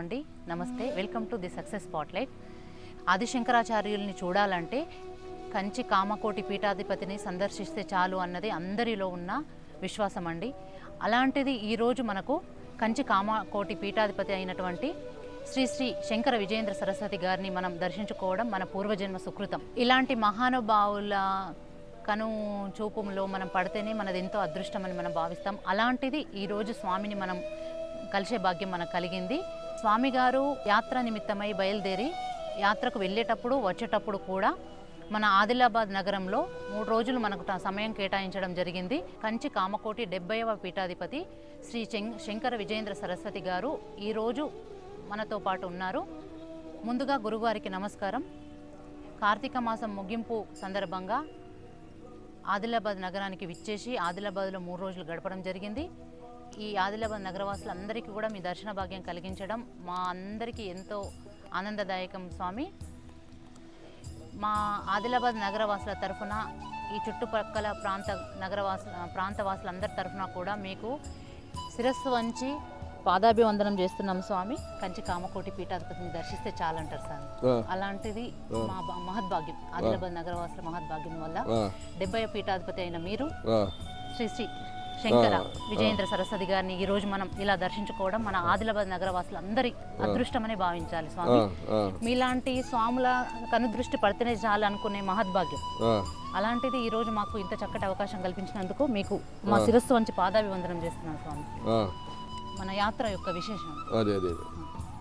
అండి నమస్తే welcome to the success spotlight ఆదిశంకరాచార్యుల్ని చూడాలంటే కంచి కామకోటి పీఠాధిపతిని సందర్శిస్తే చాలు అన్నది అందరిలో ఉన్న విశ్వాసం అండి అలాంటిది ఈరోజు మనకు కంచి కామకోటి పీఠాధిపతి అయినటువంటి శ్రీ శ్రీ శంకర విజయేంద్ర సరస్వతి గారిని మనం దర్శించుకోవడం మన పూర్వజన్మ సుకృతం ఇలాంటి మహానుభావుల కను చూపులో మనం పడితేనే మనది ఎంతో అదృష్టమని మనం భావిస్తాం అలాంటిది ఈరోజు స్వామిని మనం కలిసే భాగ్యం మనకు కలిగింది స్వామి గారు యాత్ర నిమిత్తమై బయలుదేరి యాత్రకు వెళ్ళేటప్పుడు వచ్చేటప్పుడు కూడా మన ఆదిలాబాద్ నగరంలో మూడు రోజులు మనకు ట- సమయం కేటాయించడం జరిగింది కంచి కామకోటి డెబ్బైవ పీఠాధిపతి శ్రీ చెం- శంకర విజయేంద్ర సరస్వతి గారు ఈరోజు మనతో పాటు ఉన్నారు ముందుగా గురుగారికి నమస్కారం కార్తీక మాసం ముగింపు సందర్భంగా ఆదిలాబాద్ నగరానికి విచ్చేసి ఆదిలాబాద్లో మూడు రోజులు గడపడం జరిగింది ఈ ఆదిలాబాద్ నగరవాసులందరికీ కూడా మీ దర్శన భాగ్యం కలిగించడం మా అందరికీ ఎంతో ఆనందదాయకం స్వామి మా ఆదిలాబాద్ నగరవాసుల తరఫున ఈ చుట్టుపక్కల ప్రాంత నగరవాసుల ప్రాంతవాసులందరి తరఫున కూడా మీకు శిరస్సు వంచి పాదాభివందనం చేస్తున్నాం స్వామి కంచి కామకోటి పీఠాధిపతిని దర్శిస్తే చాలంటారు సార్ ఆ, అలాంటిది మా బ- మహద్భాగ్యం ఆదిలాబాద్ నగరవాసుల మహద్భాగ్యం వల్ల ఆ, డెబ్బై పీఠాధిపతి అయిన మీరు ఆ, శ్రీ శ్రీ శంకర విజయేంద్ర సరస్వతి గారిని ఈ రోజు మనం ఇలా దర్శించుకోవడం మన ఆదిలాబాద్ నగరవాసులందరి అదృష్టమని భావించాలి ఆ, స్వామి ఆ, మీలాంటి స్వాముల కనుదృష్టి పడితేనే చాలు అనుకునే మహద్భాగ్యం ఆ. అలాంటిది ఈ రోజు మాకు ఇంత చక్కటి అవకాశం కల్పించినందుకు మీకు మా శిరస్సు వంచి పాదాభివందనం చేస్తున్నాం స్వామి ఆ, మన యాత్ర యొక్క విశేషం అదే అదే అదే.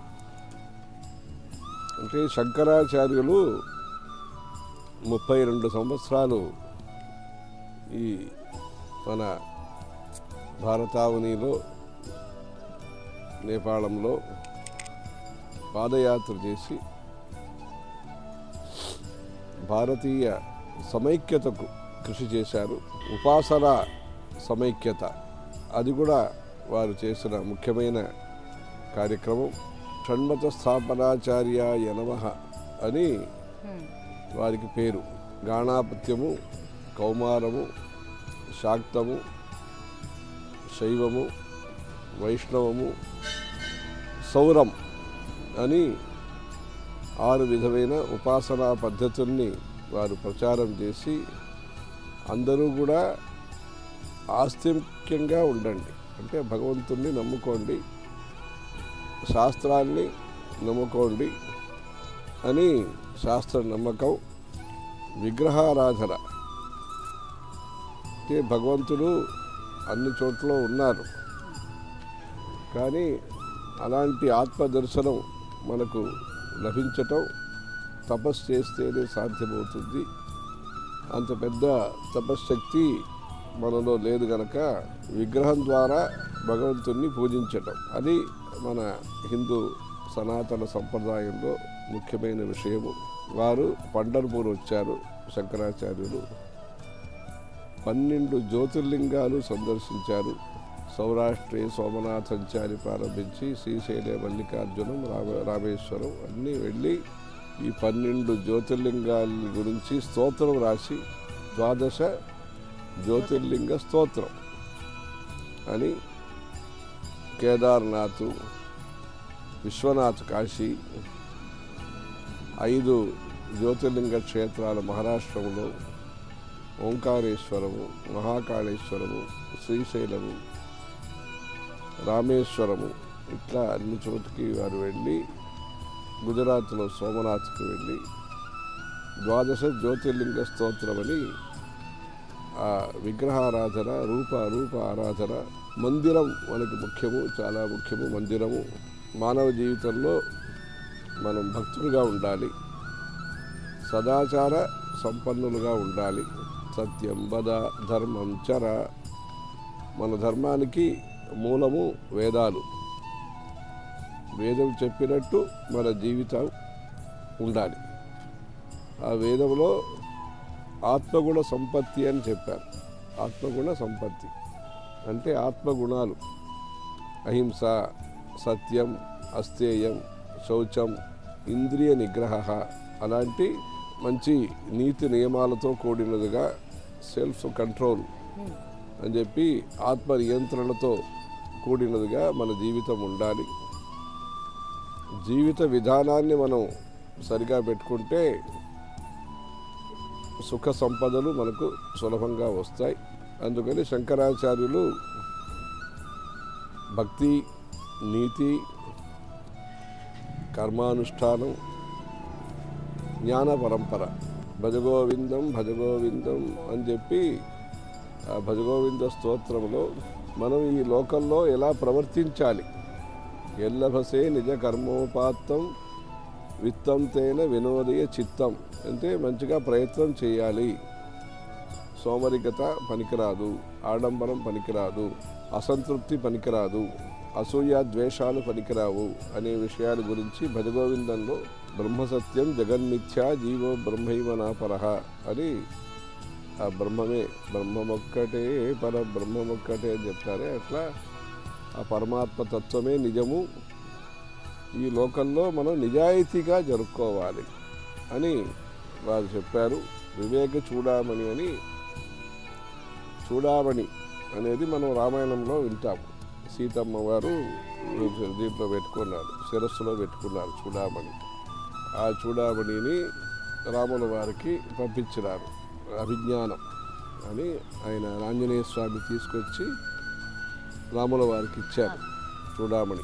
అంటే శంకరాచార్యులు ముప్పై రెండు సంవత్సరాలు ఈ మన భారతావనిలో నేపాళంలో పాదయాత్ర చేసి భారతీయ సమైక్యతకు కృషి చేశారు ఉపాసన సమైక్యత అది కూడా వారు చేసిన ముఖ్యమైన కార్యక్రమం షణ్మత స్థాపనాచార్య యనమః అని హ్మ్. వారికి పేరు గాణాపత్యము కౌమారము శాక్తము శైవము వైష్ణవము సౌరం అని ఆరు విధమైన ఉపాసనా పద్ధతుల్ని వారు ప్రచారం చేసి అందరూ కూడా ఆస్తిక్యంగా ఉండండి అంటే భగవంతుణ్ణి నమ్ముకోండి శాస్త్రాన్ని నమ్ముకోండి అని శాస్త్ర నమ్మకం విగ్రహారాధన అంటే భగవంతుడు అన్ని చోట్ల ఉన్నారు కానీ అలాంటి ఆత్మదర్శనం మనకు లభించటం తపస్సు చేస్తేనే సాధ్యమవుతుంది అంత పెద్ద తపశ్శక్తి మనలో లేదు గనక విగ్రహం ద్వారా భగవంతుణ్ణి పూజించటం అది మన హిందూ సనాతన సంప్రదాయంలో ముఖ్యమైన విషయము వారు పండర్పూర్ వచ్చారు శంకరాచార్యులు పన్నెండు జ్యోతిర్లింగాలు సందర్శించారు సౌరాష్ట్రే సోమనాథంచారి ప్రారంభించి శ్రీశైల మల్లికార్జునం రామ రామేశ్వరం అన్నీ వెళ్ళి ఈ పన్నెండు జ్యోతిర్లింగాల గురించి స్తోత్రం రాసి ద్వాదశ జ్యోతిర్లింగ స్తోత్రం అని కేదార్నాథ్ విశ్వనాథ్ కాశీ ఐదు జ్యోతిర్లింగ క్షేత్రాలు మహారాష్ట్రంలో ఓంకారేశ్వరము మహాకాళేశ్వరము శ్రీశైలము రామేశ్వరము ఇట్లా అన్ని చోటుకి వారు వెళ్ళి గుజరాత్లో సోమనాథ్కి వెళ్ళి ద్వాదశ జ్యోతిర్లింగ స్తోత్రమని ఆ విగ్రహారాధన రూప రూప ఆరాధన మందిరం మనకి ముఖ్యము చాలా ముఖ్యము మందిరము మానవ జీవితంలో మనం భక్తులుగా ఉండాలి సదాచార సంపన్నులుగా ఉండాలి సత్యం బద ధర్మం చర మన ధర్మానికి మూలము వేదాలు వేదం చెప్పినట్టు మన జీవితం ఉండాలి ఆ వేదంలో ఆత్మగుణ సంపత్తి అని చెప్పారు ఆత్మగుణ సంపత్తి అంటే ఆత్మగుణాలు అహింస సత్యం అస్థేయం శౌచం ఇంద్రియ నిగ్రహ అలాంటి మంచి నీతి నియమాలతో కూడినదిగా సెల్ఫ్ కంట్రోల్ హ్మ్. అని చెప్పి ఆత్మ నియంత్రణతో కూడినదిగా మన జీవితం ఉండాలి జీవిత విధానాన్ని మనం సరిగా పెట్టుకుంటే సుఖ సంపదలు మనకు సులభంగా వస్తాయి అందుకని శంకరాచార్యులు భక్తి నీతి కర్మానుష్ఠానం జ్ఞాన పరంపర భజగోవిందం భజగోవిందం అని చెప్పి ఆ భజగోవింద స్తోత్రంలో మనం ఈ లోకంలో ఎలా ప్రవర్తించాలి ఎల్లభసే నిజ కర్మోపాత్తం విత్తం తేన వినోదయ చిత్తం అంటే మంచిగా ప్రయత్నం చేయాలి సోమరికత పనికిరాదు ఆడంబరం పనికిరాదు అసంతృప్తి పనికిరాదు అసూయ ద్వేషాలు పనికిరావు అనే విషయాల గురించి భజగోవిందంలో బ్రహ్మసత్యం జగన్మిథ్యా జీవో బ్రహ్మైవ నాపరహ అని ఆ బ్రహ్మమే బ్రహ్మమొక్కటే పర బ్రహ్మమొక్కటే అని చెప్తారే అట్లా ఆ పరమాత్మ తత్వమే నిజము ఈ లోకంలో మనం నిజాయితీగా జరుపుకోవాలి అని వారు చెప్పారు వివేక చూడామణి అని చూడామణి అనేది మనం రామాయణంలో వింటాము సీతమ్మ వారు దీంట్లో పెట్టుకున్నారు శిరస్సులో పెట్టుకున్నారు చూడామణి ఆ చూడామణిని రాముల వారికి పంపించినారు అభిజ్ఞానం అని ఆయన ఆంజనేయ స్వామి తీసుకొచ్చి రాముల వారికి ఇచ్చారు చూడామణి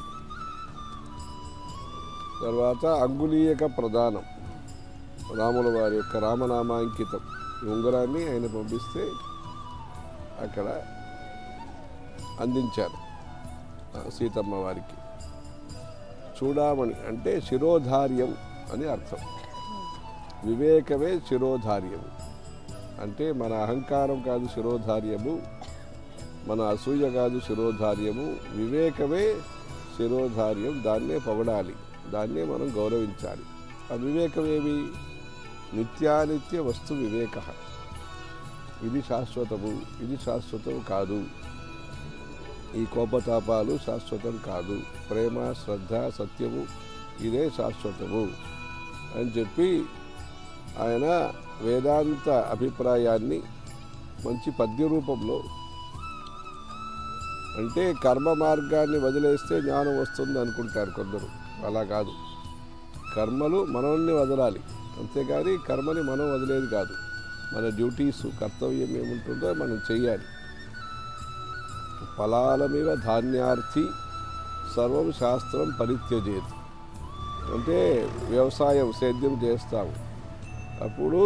తర్వాత అంగుళీయక ప్రధానం రాముల వారి యొక్క రామనామాంకితం ఈ ఉంగరాన్ని ఆయన పంపిస్తే అక్కడ అందించారు ఆ సీతమ్మ వారికి చూడామణి అంటే శిరోధార్యం అని అర్థం వివేకమే శిరోధార్యము అంటే మన అహంకారం కాదు శిరోధార్యము మన అసూయ కాదు శిరోధార్యము వివేకమే శిరోధార్యం దాన్నే పొగడాలి దాన్నే మనం గౌరవించాలి ఆ వివేకమేమి నిత్యానిత్య వస్తు వివేక ఇది శాశ్వతము ఇది శాశ్వతం కాదు ఈ కోపతాపాలు శాశ్వతం కాదు ప్రేమ శ్రద్ధ సత్యము ఇదే శాశ్వతము అని చెప్పి ఆయన వేదాంత అభిప్రాయాన్ని మంచి పద్య రూపంలో అంటే కర్మ మార్గాన్ని వదిలేస్తే జ్ఞానం వస్తుంది అనుకుంటారు కొందరు అలా కాదు కర్మలు మనల్ని వదలాలి అంతేగాని కర్మని మనం వదిలేది కాదు మన డ్యూటీస్ కర్తవ్యం ఏముంటుందో మనం చెయ్యాలి ఫలాలమివ ధాన్యార్థి సర్వం శాస్త్రం పరిత్యజేది అంటే వ్యవసాయం సేద్యం చేస్తాము అప్పుడు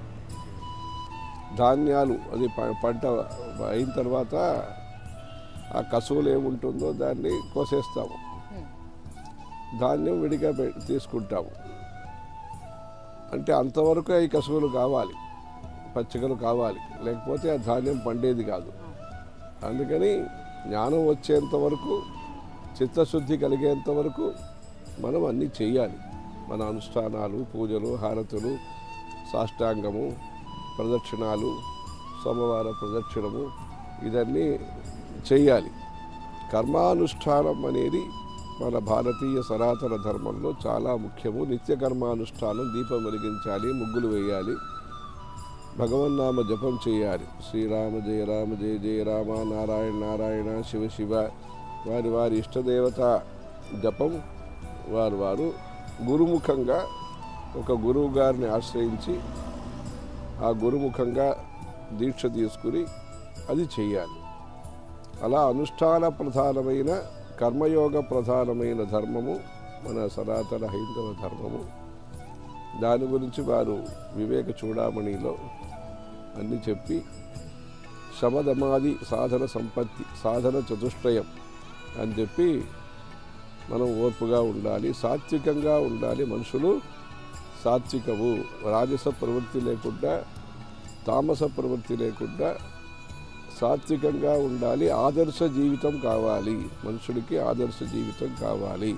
ధాన్యాలు అది ప- పంట అయిన తర్వాత ఆ కసువులు ఏముంటుందో దాన్ని కోసేస్తాము ధాన్యం విడిగా పె- తీసుకుంటాము అంటే అంతవరకు ఈ కసువులు కావాలి పచ్చికలు కావాలి లేకపోతే ఆ ధాన్యం పండేది కాదు అందుకని జ్ఞానం వచ్చేంత వరకు చిత్తశుద్ధి కలిగేంత వరకు మనం అన్నీ చెయ్యాలి మన అనుష్ఠానాలు పూజలు హారతులు సాష్టాంగము ప్రదక్షిణాలు సోమవార ప్రదక్షిణము ఇదన్నీ చెయ్యాలి కర్మానుష్ఠానం అనేది మన భారతీయ సనాతన ధర్మంలో చాలా ముఖ్యము నిత్య కర్మానుష్ఠానం దీపం వెలిగించాలి ముగ్గులు వేయాలి భగవన్నామ జపం చేయాలి శ్రీరామ జయ రామ జయ జయ రామ నారాయణ నారాయణ శివ శివ వారి వారి ఇష్టదేవత జపం వారు వారు గురుముఖంగా ఒక గురువు గారిని ఆశ్రయించి ఆ గురుముఖంగా దీక్ష తీసుకుని అది చెయ్యాలి అలా అనుష్ఠాన ప్రధానమైన కర్మయోగ ప్రధానమైన ధర్మము మన సనాతన హైందవ ధర్మము దాని గురించి వారు వివేక చూడామణిలో అన్ని చెప్పి శమదమాది సాధన సంపత్తి సాధన చతుష్టయం అని చెప్పి మనం ఓర్పుగా ఉండాలి సాత్వికంగా ఉండాలి మనుషులు సాత్వికము రాజస ప్రవృత్తి లేకుండా తామస ప్రవృత్తి లేకుండా సాత్వికంగా ఉండాలి ఆదర్శ జీవితం కావాలి మనుషుడికి ఆదర్శ జీవితం కావాలి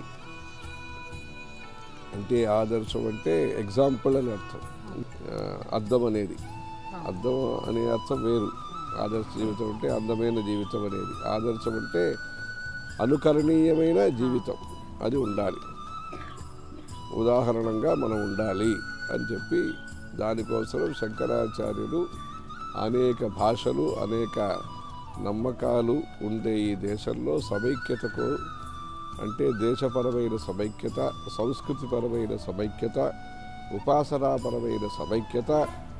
అంటే ఆదర్శం అంటే ఎగ్జాంపుల్ అని అర్థం ఆ, అద్దం అనేది అద్దం అనే అర్థం వేరు ఆదర్శ జీవితం అంటే అందమైన జీవితం అనేది ఆదర్శం అంటే అనుకరణీయమైన జీవితం అది ఉండాలి ఉదాహరణంగా మనం ఉండాలి అని చెప్పి దానికోసం శంకరాచార్యులు అనేక భాషలు అనేక నమ్మకాలు ఉండే ఈ దేశంలో సమైక్యతకు అంటే దేశపరమైన సమైక్యత సంస్కృతిపరమైన సమైక్యత ఉపాసనాపరమైన సమైక్యత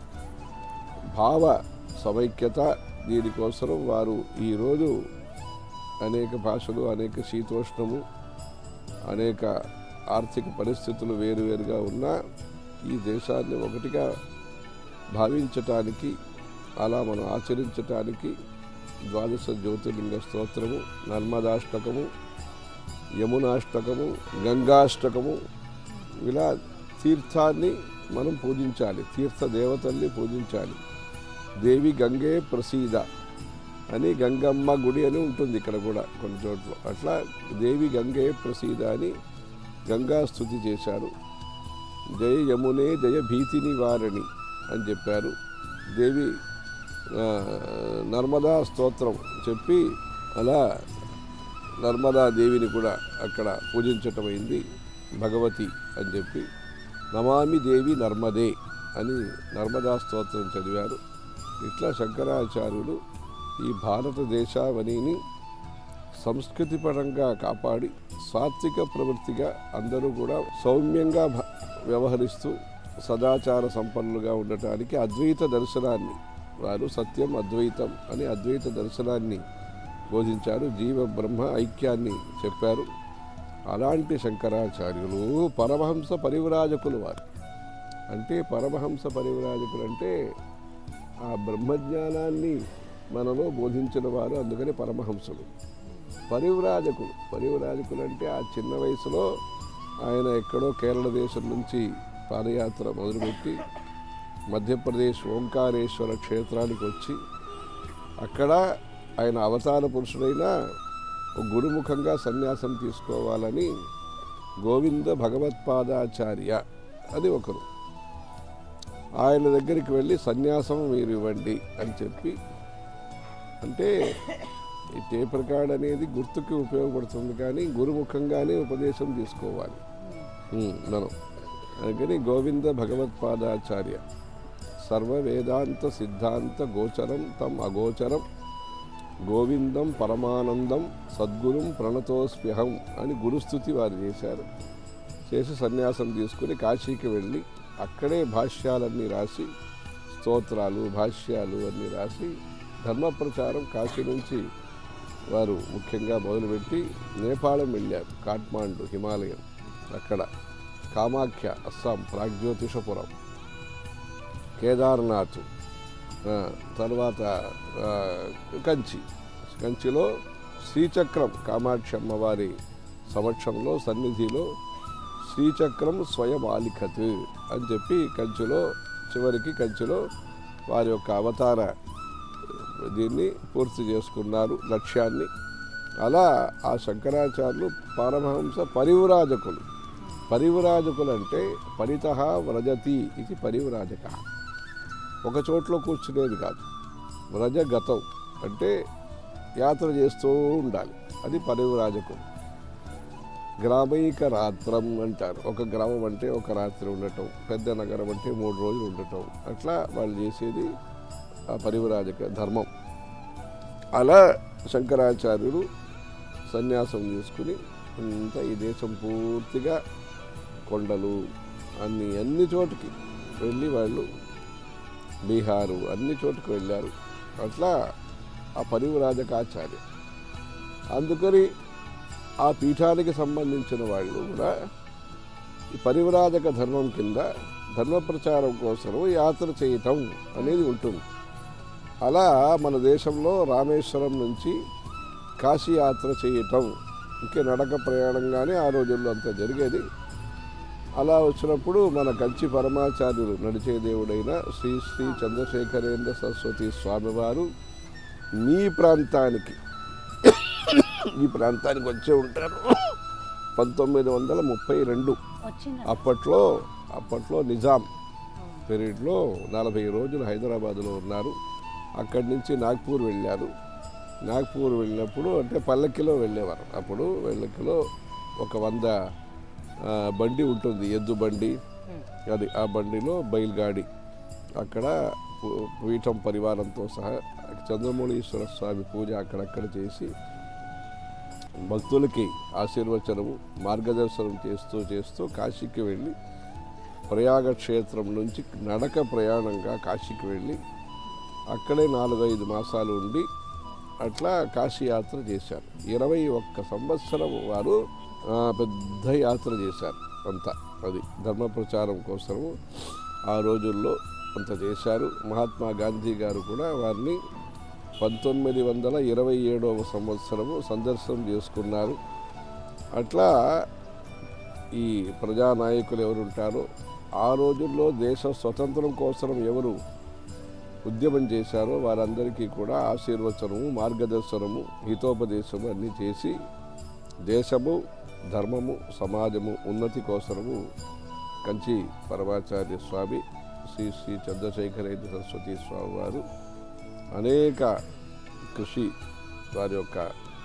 భావ సమైక్యత దీనికోసం వారు ఈరోజు అనేక భాషలు అనేక శీతోష్ణము అనేక ఆర్థిక పరిస్థితులు వేరువేరుగా ఉన్నా ఈ దేశాన్ని ఒకటిగా భావించటానికి అలా మనం ఆచరించటానికి ద్వాదశ జ్యోతిర్లింగ స్తోత్రము నర్మదాష్టకము యమునాష్టకము గంగాష్టకము ఇలా తీర్థాన్ని మనం పూజించాలి తీర్థ దేవతల్ని పూజించాలి దేవి గంగే ప్రసీద అని గంగమ్మ గుడి అని ఉంటుంది ఇక్కడ కూడా కొన్ని చోట్ల అట్లా దేవి గంగే ప్రసీద అని గంగా స్థుతి చేశారు జయ యమునే జయ భీతి నివారణి అని చెప్పారు దేవి ఆ, నర్మదా స్తోత్రం చెప్పి అలా నర్మదా దేవిని కూడా అక్కడ పూజించటం అయింది భగవతి అని చెప్పి నమామి దేవి నర్మదే అని నర్మదా స్తోత్రం చదివారు ఇట్లా శంకరాచార్యులు ఈ భారతదేశావనిని సంస్కృతి పరంగా కాపాడి సాత్విక ప్రవృత్తిగా అందరూ కూడా సౌమ్యంగా భ- వ్యవహరిస్తూ సదాచార సంపన్నులుగా ఉండటానికి అద్వైత దర్శనాన్ని వారు సత్యం అద్వైతం అని అద్వైత దర్శనాన్ని బోధించారు జీవ బ్రహ్మ ఐక్యాన్ని చెప్పారు అలాంటి శంకరాచార్యులు పరమహంస పరివ్రాజకులు వారు అంటే పరమహంస పరివ్రాజకులు అంటే ఆ బ్రహ్మజ్ఞానాన్ని మనలో బోధించిన వారు అందుకని పరమహంసులు పరివ్రాజకులు పరివ్రాజకులు అంటే ఆ చిన్న వయసులో ఆయన ఎక్కడో కేరళ దేశం నుంచి పాదయాత్ర మొదలుపెట్టి మధ్యప్రదేశ్ ఓంకారేశ్వర క్షేత్రానికి వచ్చి అక్కడ ఆయన అవతార పురుషుడైన ఒక గురుముఖంగా సన్యాసం తీసుకోవాలని గోవింద భగవత్పాదాచార్య అని ఒకరు ఆయన దగ్గరికి వెళ్ళి సన్యాసం మీరు ఇవ్వండి అని చెప్పి అంటే ఈ టేప్ రికార్డ్ అనేది గుర్తుకి ఉపయోగపడుతుంది కానీ గురుముఖంగానే ఉపదేశం తీసుకోవాలి ఉమ్, మనం అందుకని గోవింద భగవత్పాదాచార్య సర్వ వేదాంత సిద్ధాంత గోచరం తం అగోచరం గోవిందం పరమానందం సద్గురుం ప్రణతోస్మ్యహం అని గురుస్థుతి వారు చేశారు చేసి సన్యాసం తీసుకుని కాశీకి వెళ్ళి అక్కడే భాష్యాలన్నీ రాసి స్తోత్రాలు భాష్యాలు అన్నీ రాసి ధర్మ ప్రచారం కాశీ నుంచి వారు ముఖ్యంగా మొదలుపెట్టి నేపాళం వెళ్ళారు కాఠ్మాండు హిమాలయం అక్కడ కామాఖ్య అస్సాం ప్రాగ్జ్యోతిషపురం కేదార్నాథ్ ఆ, తర్వాత ఆ, కంచి కంచిలో శ్రీచక్రం కామాక్షి అమ్మవారి సమక్షంలో సన్నిధిలో శ్రీచక్రం స్వయం ఆలిఖత్ అని చెప్పి కంచిలో చివరికి కంచిలో వారి యొక్క అవతార దీన్ని పూర్తి చేసుకున్నారు లక్ష్యాన్ని అలా ఆ శంకరాచార్యులు పరమహంస పరివ్రాజకులు పరివ్రాజకులు అంటే పరిత వ్రజతి ఇది పరివ్రాజక ఒక చోట్లో కూర్చునేది కాదు వ్రజగతం అంటే యాత్ర చేస్తూ ఉండాలి అది పరివ్రాజకులు గ్రామైక రాత్రం అంటారు ఒక గ్రామం అంటే ఒక రాత్రి ఉండటం పెద్ద నగరం అంటే మూడు రోజులు ఉండటం అట్లా వాళ్ళు చేసేది ఆ పరివ్రాజక ధర్మం అలా శంకరాచార్యులు సన్యాసం తీసుకుని అంతా ఈ దేశం పూర్తిగా కొండలు అన్ని అన్ని చోటుకి వెళ్ళి వాళ్ళు బీహారు అన్ని చోటుకు వెళ్ళారు అట్లా ఆ పరివ్రాజకాచార్య అందుకని ఆ పీఠానికి సంబంధించిన వాళ్ళు కూడా ఈ పరివ్రాజక ధర్మం కింద ధర్మ ప్రచారం కోసం యాత్ర చేయటం అనేది ఉంటుంది అలా మన దేశంలో రామేశ్వరం నుంచి కాశీ యాత్ర చేయటం ఇంకే నడక ప్రయాణంగానే ఆ రోజుల్లో అంతా జరిగేది అలా వచ్చినప్పుడు మన కంచి పరమాచార్యులు నడిచే దేవుడైన శ్రీ శ్రీ చంద్రశేఖరేంద్ర సరస్వతి స్వామివారు మీ ప్రాంతానికి ఈ ప్రాంతానికి వచ్చే ఉంటారు పంతొమ్మిది వందల ముప్పై రెండు వచ్చింది అప్పట్లో అప్పట్లో నిజాం పీరియడ్లో నలభై రోజులు హైదరాబాదులో ఉన్నారు అక్కడి నుంచి నాగ్పూర్ వెళ్ళారు నాగ్పూర్ వెళ్ళినప్పుడు అంటే పల్లకిలో వెళ్ళేవారు అప్పుడు పల్లకిలో ఒక వంద ఆ, బండి ఉంటుంది ఎద్దు బండి అది ఆ బండిలో బయలుగాడి అక్కడ పూ- పీఠం పరివారంతో సహా చంద్రమౌళీశ్వర స్వామి పూజ అక్కడక్కడ చేసి భక్తులకి ఆశీర్వచనము మార్గదర్శనం చేస్తూ చేస్తూ కాశీకి వెళ్ళి ప్రయాగ క్షేత్రం నుంచి నడక ప్రయాణంగా కాశీకి వెళ్ళి అక్కడే నాలుగైదు మాసాలు ఉండి అట్లా కాశీ యాత్ర చేశారు ఇరవై ఒక్క సంవత్సరం వారు ఆ, పెద్ద యాత్ర చేశారు అంతా అది ధర్మ ప్రచారం కోసము ఆ రోజుల్లో అంత చేశారు మహాత్మా గాంధీ గారు కూడా వారిని పంతొమ్మిది వందల ఇరవై ఏడవ సంవత్సరము సందర్శనం చేసుకున్నారు అట్లా ఈ ప్రజానాయకులు ఎవరు ఉంటారో ఆ రోజుల్లో దేశ స్వతంత్రం కోసం ఎవరు ఉద్యమం చేశారో వారందరికీ కూడా ఆశీర్వచనము మార్గదర్శనము హితోపదేశము అన్నీ చేసి దేశము ధర్మము సమాజము ఉన్నతి కోసము కంచి పరమాచార్య స్వామి శ్రీ శ్రీ చంద్రశేఖరేంద్ర సరస్వతి స్వామి వారు అనేక కృషి వారి యొక్క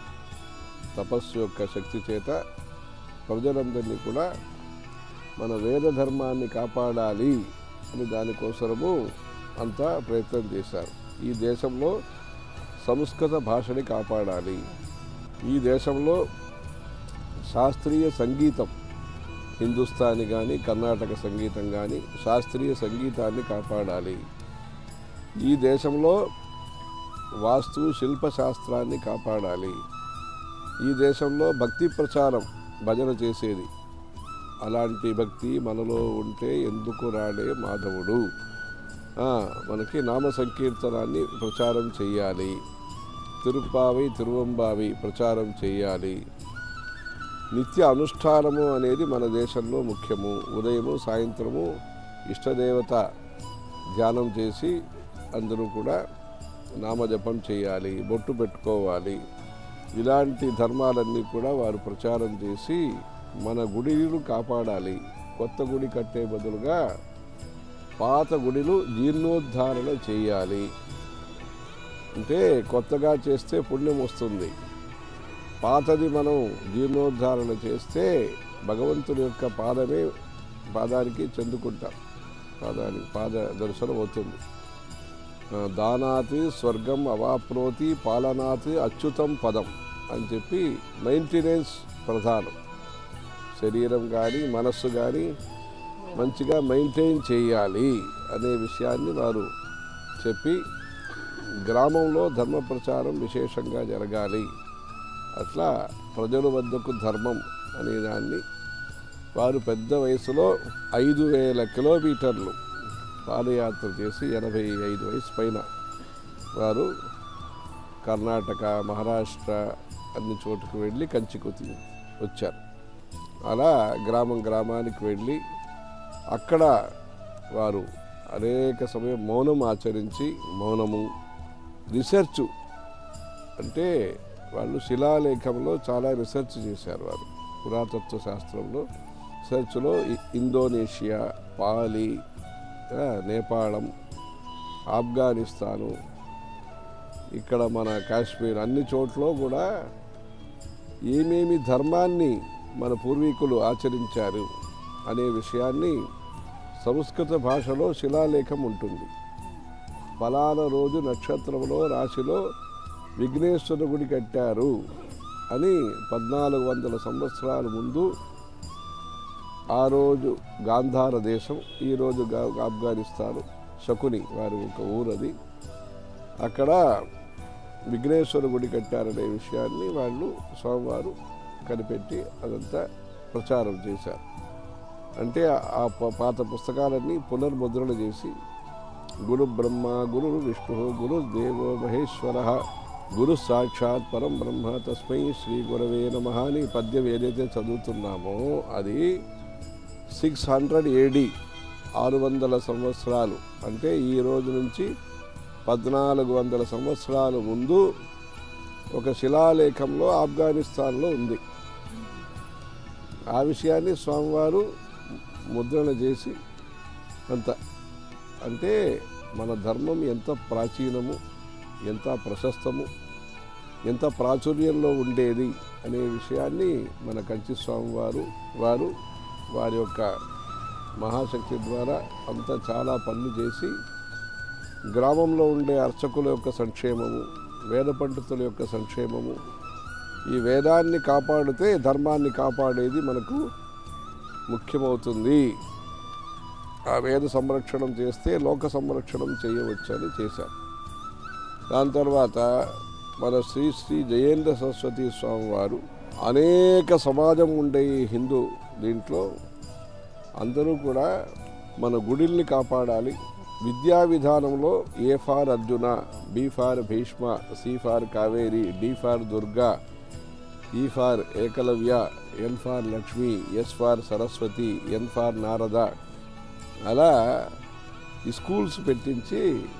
తపస్సు యొక్క శక్తి చేత ప్రజలందరినీ కూడా మన వేద ధర్మాన్ని కాపాడాలి అని దానికోసము అంతా ప్రయత్నం చేశారు ఈ దేశంలో సంస్కృత భాషని కాపాడాలి ఈ దేశంలో శాస్త్రీయ సంగీతం హిందుస్థానీ కానీ కర్ణాటక సంగీతం కానీ శాస్త్రీయ సంగీతాన్ని కాపాడాలి ఈ దేశంలో వాస్తు శిల్పశాస్త్రాన్ని కాపాడాలి ఈ దేశంలో భక్తి ప్రచారం భజన చేసేది అలాంటి భక్తి మనలో ఉంటే ఎందుకు రాడే మాధవుడు ఆ, మనకి నామ సంకీర్తనాన్ని ప్రచారం చేయాలి తిరుప్పావి తిరువంబావి ప్రచారం చేయాలి నిత్య అనుష్ఠానము అనేది మన దేశంలో ముఖ్యము ఉదయము సాయంత్రము ఇష్టదేవత ధ్యానం చేసి అందరూ కూడా నామజపం చేయాలి బొట్టు పెట్టుకోవాలి ఇలాంటి ధర్మాలన్నీ కూడా వారు ప్రచారం చేసి మన గుడిలు కాపాడాలి కొత్త గుడి కట్టే బదులుగా పాత గుడిలు జీర్ణోద్ధారణ చేయాలి అంటే కొత్తగా చేస్తే పుణ్యం వస్తుంది పాతది మనం జీర్ణోద్ధారణ చేస్తే భగవంతుడి యొక్క పాదమే పాదానికి చెందుకుంటాం పాదానికి పాద దర్శనం అవుతుంది ఆ, దానాతి స్వర్గం అవాప్నోతి పాలనాతి అచ్యుతం పదం అని చెప్పి మెయింటెనెన్స్ ప్రధానం శరీరం కానీ మనస్సు కానీ మంచిగా మెయింటైన్ చేయాలి అనే విషయాన్ని వారు చెప్పి గ్రామంలో ధర్మ ప్రచారం విశేషంగా జరగాలి అట్లా ప్రజల వద్దకు ధర్మం అనే దాన్ని వారు పెద్ద వయసులో ఐదు వేల కిలోమీటర్లు పాదయాత్ర చేసి ఎనభై ఐదు వయసు పైన వారు కర్ణాటక మహారాష్ట్ర అన్ని చోటుకు వెళ్ళి కంచికి వచ్చి- వచ్చారు అలా గ్రామం గ్రామానికి వెళ్ళి అక్కడ వారు అనేక సమయం మౌనం ఆచరించి మౌనము రీసెర్చ్ అంటే వాళ్ళు శిలాలేఖంలో చాలా రీసెర్చ్ చేశారు వారు పురాతత్వ శాస్త్రంలో రీసెర్చ్లో ఇ- ఇండోనేషియా పాలి ఆ, నేపాళం ఆఫ్ఘనిస్తాను ఇక్కడ మన కాశ్మీర్ అన్ని చోట్ల కూడా ఏమేమి ధర్మాన్ని మన పూర్వీకులు ఆచరించారు అనే విషయాన్ని సంస్కృత భాషలో శిలాలేఖం ఉంటుంది ఫలానా రోజు నక్షత్రంలో రాశిలో విఘ్నేశ్వర గుడి కట్టారు అని పద్నాలుగు వందల సంవత్సరాల ముందు ఆ రోజు గాంధార దేశం ఈరోజు గా- ఆఫ్ఘనిస్తాను శకుని వారి ఒక ఊరది అక్కడ విఘ్నేశ్వర గుడి కట్టారనే విషయాన్ని వాళ్ళు స్వామివారు కనిపెట్టి అదంతా ప్రచారం చేశారు అంటే ఆ ప- పాత పుస్తకాలన్నీ పునర్ముద్రణ చేసి గురు బ్రహ్మ గురు విష్ణు గురు దేవో మహేశ్వర గురు సాక్షాత్ పరం బ్రహ్మ తస్మై శ్రీ గురవే నమ అని పద్యం ఏదైతే చదువుతున్నామో అది సిక్స్ హండ్రెడ్ ఏడి ఆరు వందల సంవత్సరాలు అంటే ఈ రోజు నుంచి పద్నాలుగు వందల సంవత్సరాల ముందు ఒక శిలాలేఖంలో ఆఫ్ఘనిస్తాన్లో ఉంది ఆ విషయాన్ని స్వామివారు ముద్రణ చేసి అంత అంటే మన ధర్మం ఎంత ప్రాచీనము ఎంత ప్రశస్తము ఎంత ప్రాచుర్యంలో ఉండేది అనే విషయాన్ని మన కంచి స్వామివారు వారు వారి యొక్క మహాశక్తి ద్వారా అంత చాలా పనులు చేసి గ్రామంలో ఉండే అర్చకుల యొక్క సంక్షేమము వేద పండితుల యొక్క సంక్షేమము ఈ వేదాన్ని కాపాడితే ధర్మాన్ని కాపాడేది మనకు ముఖ్యమవుతుంది ఆ వేద సంరక్షణం చేస్తే లోక సంరక్షణం చేయవచ్చని చేశారు దాని తర్వాత మన శ్రీ శ్రీ జయేంద్ర సరస్వతి స్వామి వారు అనేక సమాజం ఉండే ఈ హిందూ దీంట్లో అందరూ కూడా మన గుడిల్ని కాపాడాలి విద్యా విధానంలో A for Arjuna B for Bhishma C for Kaveri D for Durga E for Ekalavya N for Lakshmi S for Saraswati N for Narada అలా ఈ స్కూల్స్ పెట్టించి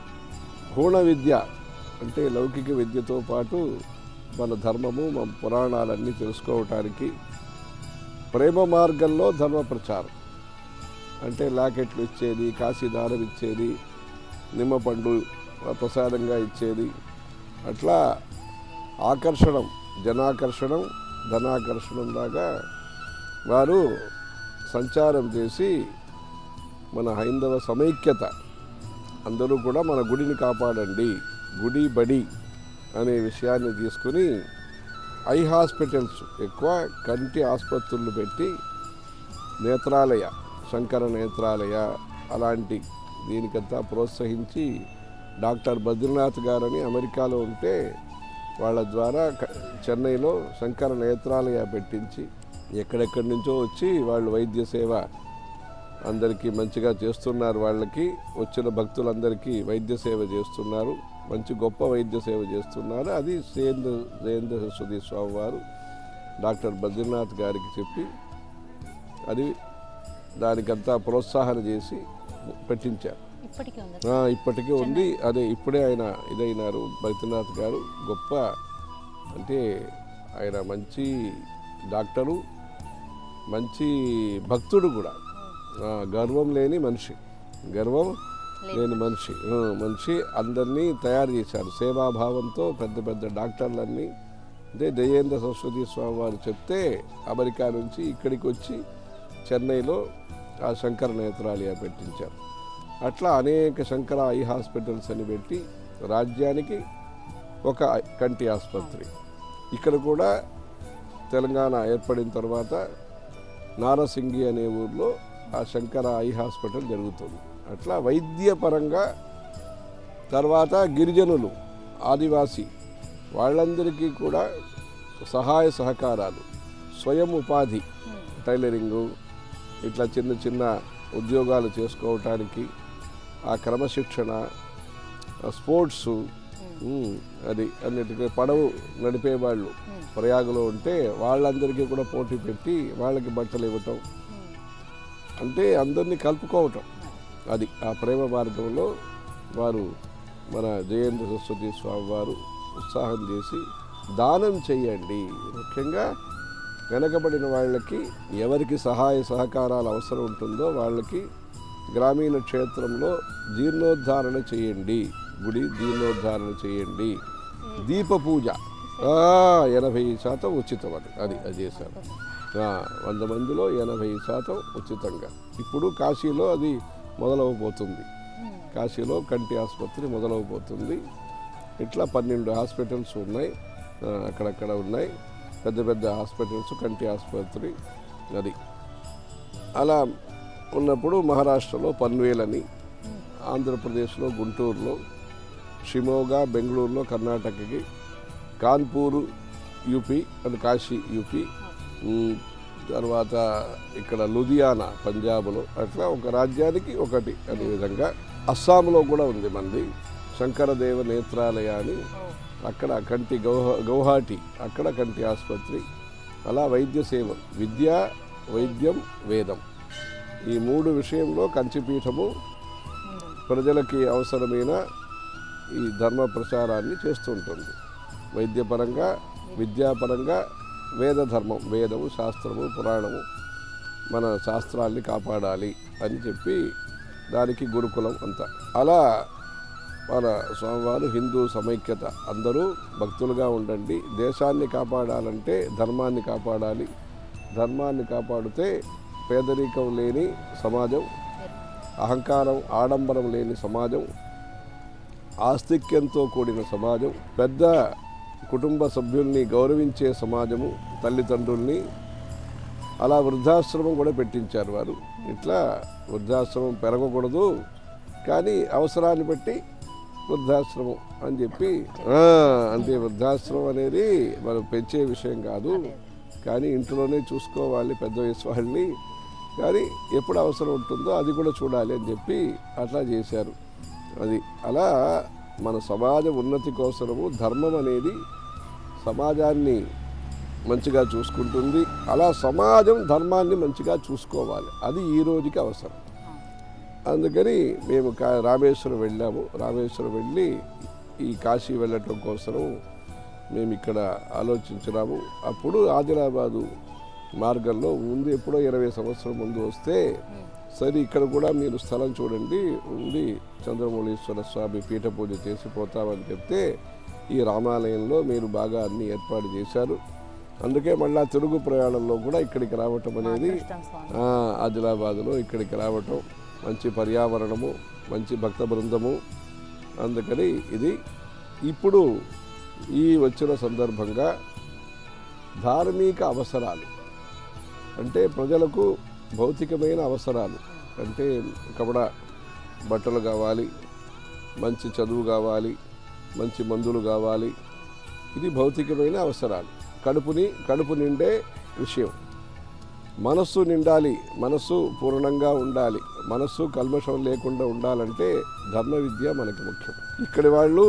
హూణ విద్య అంటే లౌకిక విద్యతో పాటు మన ధర్మము మన పురాణాలన్నీ తెలుసుకోవటానికి ప్రేమ మార్గంలో ధర్మ ప్రచారం అంటే లాకెట్లు ఇచ్చేది కాశీదారం ఇచ్చేది నిమ్మపండు ప్రసాదంగా ఇచ్చేది అట్లా ఆకర్షణం జనాకర్షణం ధనాకర్షణం లాగా వారు సంచారం చేసి మన హైందవ సమైక్యత అందరూ కూడా మన గుడిని కాపాడండి గుడి బడి అనే విషయాన్ని తీసుకుని ఐ హాస్పిటల్స్ ఎక్కువ కంటి ఆసుపత్రులు పెట్టి నేత్రాలయ శంకర నేత్రాలయ అలాంటి దీనికంతా ప్రోత్సహించి డాక్టర్ బద్రీనాథ్ గారని అమెరికాలో ఉంటే వాళ్ళ ద్వారా క- చెన్నైలో శంకర నేత్రాలయ పెట్టించి ఎక్కడెక్కడి నుంచో వచ్చి వాళ్ళు వైద్య సేవ అందరికీ మంచిగా చేస్తున్నారు వాళ్ళకి వచ్చిన భక్తులందరికీ వైద్య సేవ చేస్తున్నారు మంచి గొప్ప వైద్య సేవ చేస్తున్నారు అది సేంద్ర జయేంద్ర సరస్వతి స్వామి వారు డాక్టర్ బద్రీనాథ్ గారికి చెప్పి అది దానికంతా ప్రోత్సాహన చేసి పెట్టించారు ఇప్పటికీ ఉంది ఆ, ఇప్పటికీ ఉంది అదే ఇప్పుడే ఆయన ఇదైనారు బద్రీనాథ్ గారు గొప్ప అంటే ఆయన మంచి డాక్టరు మంచి భక్తుడు కూడా ఆ, గర్వం లేని మనిషి గర్వం లేని మనిషి ఆ, మనిషి అందరినీ తయారు చేశారు సేవాభావంతో పెద్ద పెద్ద డాక్టర్లన్నీ అంటే జయేంద్ర సరస్వతి స్వామి వారు చెప్తే అమెరికా నుంచి ఇక్కడికి వచ్చి చెన్నైలో ఆ శంకర నేత్రాలయ పెట్టించారు అట్లా అనేక శంకర ఐ హాస్పిటల్స్ అని పెట్టి రాజ్యానికి ఒక కంటి ఆసుపత్రి ఇక్కడ కూడా తెలంగాణ ఏర్పడిన తర్వాత నారసింగి అనే ఊర్లో ఆ శంకర ఐ హాస్పిటల్ జరుగుతుంది అట్లా వైద్యపరంగా తర్వాత గిరిజనులు ఆదివాసీ వాళ్ళందరికీ కూడా సహాయ సహకారాలు స్వయం ఉపాధి టైలరింగు ఇట్లా చిన్న చిన్న ఉద్యోగాలు చేసుకోవటానికి ఆ క్రమశిక్షణ ఆ స్పోర్ట్స్ ఉమ్, అది అన్నిటికీ పడవ నడిపేవాళ్ళు ప్రయాగలో ఉంటే వాళ్ళందరికీ కూడా పోటీ పెట్టి వాళ్ళకి బట్టలు ఇవ్వటం అంటే అందరినీ కలుపుకోవటం అది ఆ ప్రేమ మార్గంలో వారు మన జయేంద్ర సరస్వతి స్వామి వారు ఉత్సాహం చేసి దానం చేయండి ముఖ్యంగా వెనకబడిన వాళ్ళకి ఎవరికి సహాయ సహకారాలు అవసరం ఉంటుందో వాళ్ళకి గ్రామీణ క్షేత్రంలో జీర్ణోద్ధారణ చేయండి గుడి జీర్ణోద్ధారణ చేయండి దీప పూజ ఆ, ఎనభై శాతం ఉచితం అది అది అది చేశారు ఆ, వంద మందిలో ఎనభై శాతం ఉచితంగా ఇప్పుడు కాశీలో అది మొదలవబోతుంది కాశీలో కంటి ఆసుపత్రి మొదలవబోతుంది ఇట్లా పన్నెండు హాస్పిటల్స్ ఉన్నాయి ఆ, అక్కడక్కడ ఉన్నాయి పెద్ద పెద్ద హాస్పిటల్స్ కంటి ఆసుపత్రి అది అలా ఉన్నప్పుడు మహారాష్ట్రలో పన్వేలని ఆంధ్రప్రదేశ్లో గుంటూరులో షిమోగా బెంగళూరులో కర్ణాటకకి Kanpur UP and Kashi UP um, తర్వాత ఇక్కడ లుధియానా పంజాబ్లో అట్లా ఒక రాజ్యానికి ఒకటి అనే విధంగా అస్సాంలో కూడా ఉంది మంది శంకరదేవ నేత్రాలయ అని అక్కడ కంటి గౌహ గౌహాటి అక్కడ కంటి ఆసుపత్రి అలా వైద్య సేవ విద్య వైద్యం వేదం ఈ మూడు విషయంలో కంచిపీఠము ప్రజలకి అవసరమైన ఈ ధర్మ ప్రచారాన్ని చేస్తుంటుంది వైద్యపరంగా విద్యాపరంగా వేద ధర్మం వేదము శాస్త్రము పురాణము మన శాస్త్రాల్ని కాపాడాలి అని చెప్పి దానికి గురుకులం అంతా అలా మన స్వామివారు హిందూ సమైక్యత అందరూ భక్తులుగా ఉండండి దేశాన్ని కాపాడాలంటే ధర్మాన్ని కాపాడాలి ధర్మాన్ని కాపాడితే పేదరికం లేని సమాజం అహంకారం ఆడంబరం లేని సమాజం ఆస్తిక్యంతో కూడిన సమాజం పెద్ద కుటుంబ సభ్యుల్ని గౌరవించే సమాజము తల్లిదండ్రుల్ని అలా వృద్ధాశ్రమం కూడా పెట్టించారు వారు ఇట్లా వృద్ధాశ్రమం పెరగకూడదు కానీ అవసరాన్ని బట్టి వృద్ధాశ్రమం అని చెప్పి ఆ, అంటే వృద్ధాశ్రమం అనేది మనం పెంచే విషయం కాదు కానీ ఇంట్లోనే చూసుకోవాలి పెద్ద వయసు వాళ్ళని కానీ ఎప్పుడు అవసరం ఉంటుందో అది కూడా చూడాలి అని చెప్పి అట్లా చేశారు అది అలా మన సమాజ ఉన్నతి కోసము ధర్మం అనేది సమాజాన్ని మంచిగా చూసుకుంటుంది అలా సమాజం ధర్మాన్ని మంచిగా చూసుకోవాలి అది ఈ రోజుకి అవసరం అందుకని మేము కా రామేశ్వరం వెళ్ళాము రామేశ్వరం వెళ్ళి ఈ కాశీ వెళ్ళటం కోసం మేము ఇక్కడ ఆలోచించినాము అప్పుడు ఆదిలాబాదు మార్గంలో ముందు ఎప్పుడో ఇరవై సంవత్సరం ముందు వస్తే సరే ఇక్కడ కూడా మీరు స్థలం చూడండి ఉండి చంద్రమౌళీశ్వర స్వామి పీఠ పూజ చేసి పోతామని చెప్తే ఈ రామాలయంలో మీరు బాగా అన్ని ఏర్పాటు చేశారు అందుకే మళ్ళా తిరుగు ప్రయాణంలో కూడా ఇక్కడికి రావటం అనేది అదృష్టం స్వామి ఆ, ఆదిలాబాదులో ఇక్కడికి రావటం మంచి పర్యావరణము మంచి భక్త బృందము అందుకని ఇది ఇప్పుడు ఈ వచ్చిన సందర్భంగా ధార్మిక అవసరాలు అంటే ప్రజలకు భౌతికమైన అవసరాలు అంటే కబడ బట్టలు కావాలి మంచి చదువు కావాలి మంచి మందులు కావాలి ఇది భౌతికమైన అవసరాలు కడుపుని కడుపు నిండే విషయం మనస్సు నిండాలి మనస్సు పూర్ణంగా ఉండాలి మనస్సు కల్మషం లేకుండా ఉండాలంటే ధర్మ విద్య మనకి ముఖ్యం ఇక్కడి వాళ్ళు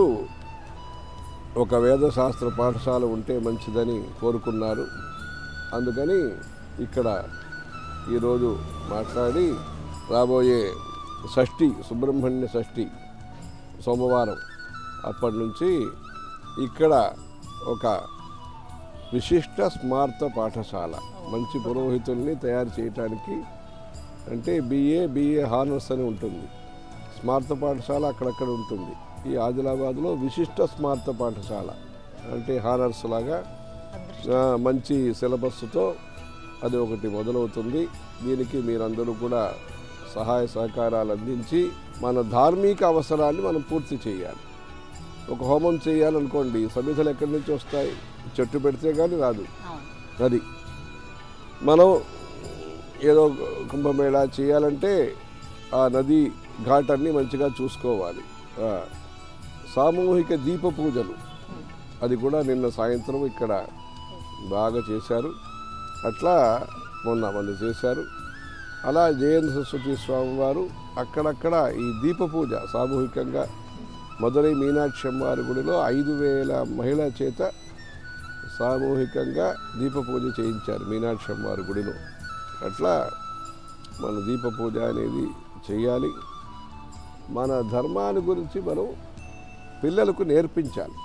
ఒక వేదశాస్త్ర పాఠశాల ఉంటే మంచిదని కోరుకున్నారు అందుకని ఇక్కడ ఈరోజు మాట్లాడి రాబోయే షష్ఠి సుబ్రహ్మణ్య షష్ఠి సోమవారం అప్పటి నుంచి ఇక్కడ ఒక విశిష్ట స్మార్త పాఠశాల మంచి పురోహితుల్ని తయారు చేయటానికి అంటే బిఏ బిఏ హానర్స్ అని ఉంటుంది స్మార్త పాఠశాల అక్కడక్కడ ఉంటుంది ఈ ఆదిలాబాద్లో విశిష్ట స్మార్త పాఠశాల అంటే హానర్స్ లాగా అదృష్టం ఆ, మంచి సిలబస్తో అది ఒకటి మొదలవుతుంది దీనికి మీరందరూ కూడా సహాయ సహకారాలు అందించి మన ధార్మిక అవసరాన్ని మనం పూర్తి చేయాలి ఒక హోమం చేయాలనుకోండి సమిధలు ఎక్కడి నుంచి వస్తాయి చెట్టు పెడితే కానీ రాదు అవును అది మనం ఏదో కుంభమేళా చేయాలంటే ఆ నది ఘాటాన్ని మంచిగా చూసుకోవాలి ఆ, సామూహిక దీప పూజలు అది కూడా నిన్న సాయంత్రం ఇక్కడ బాగా చేశారు అట్లా మొన్న మొన్న చేశారు అలా జయంత సరస్వతి స్వామి వారు అక్కడక్కడ ఈ దీప పూజ సామూహికంగా మధురై మీనాక్షి అమ్మవారి గుడిలో ఐదు వేల మహిళల చేత సామూహికంగా దీప పూజ చేయించారు మీనాక్షి అమ్మవారి గుడిలో అట్లా మన దీప పూజ అనేది చేయాలి మన ధర్మాన్ని గురించి మనం పిల్లలకు నేర్పించాలి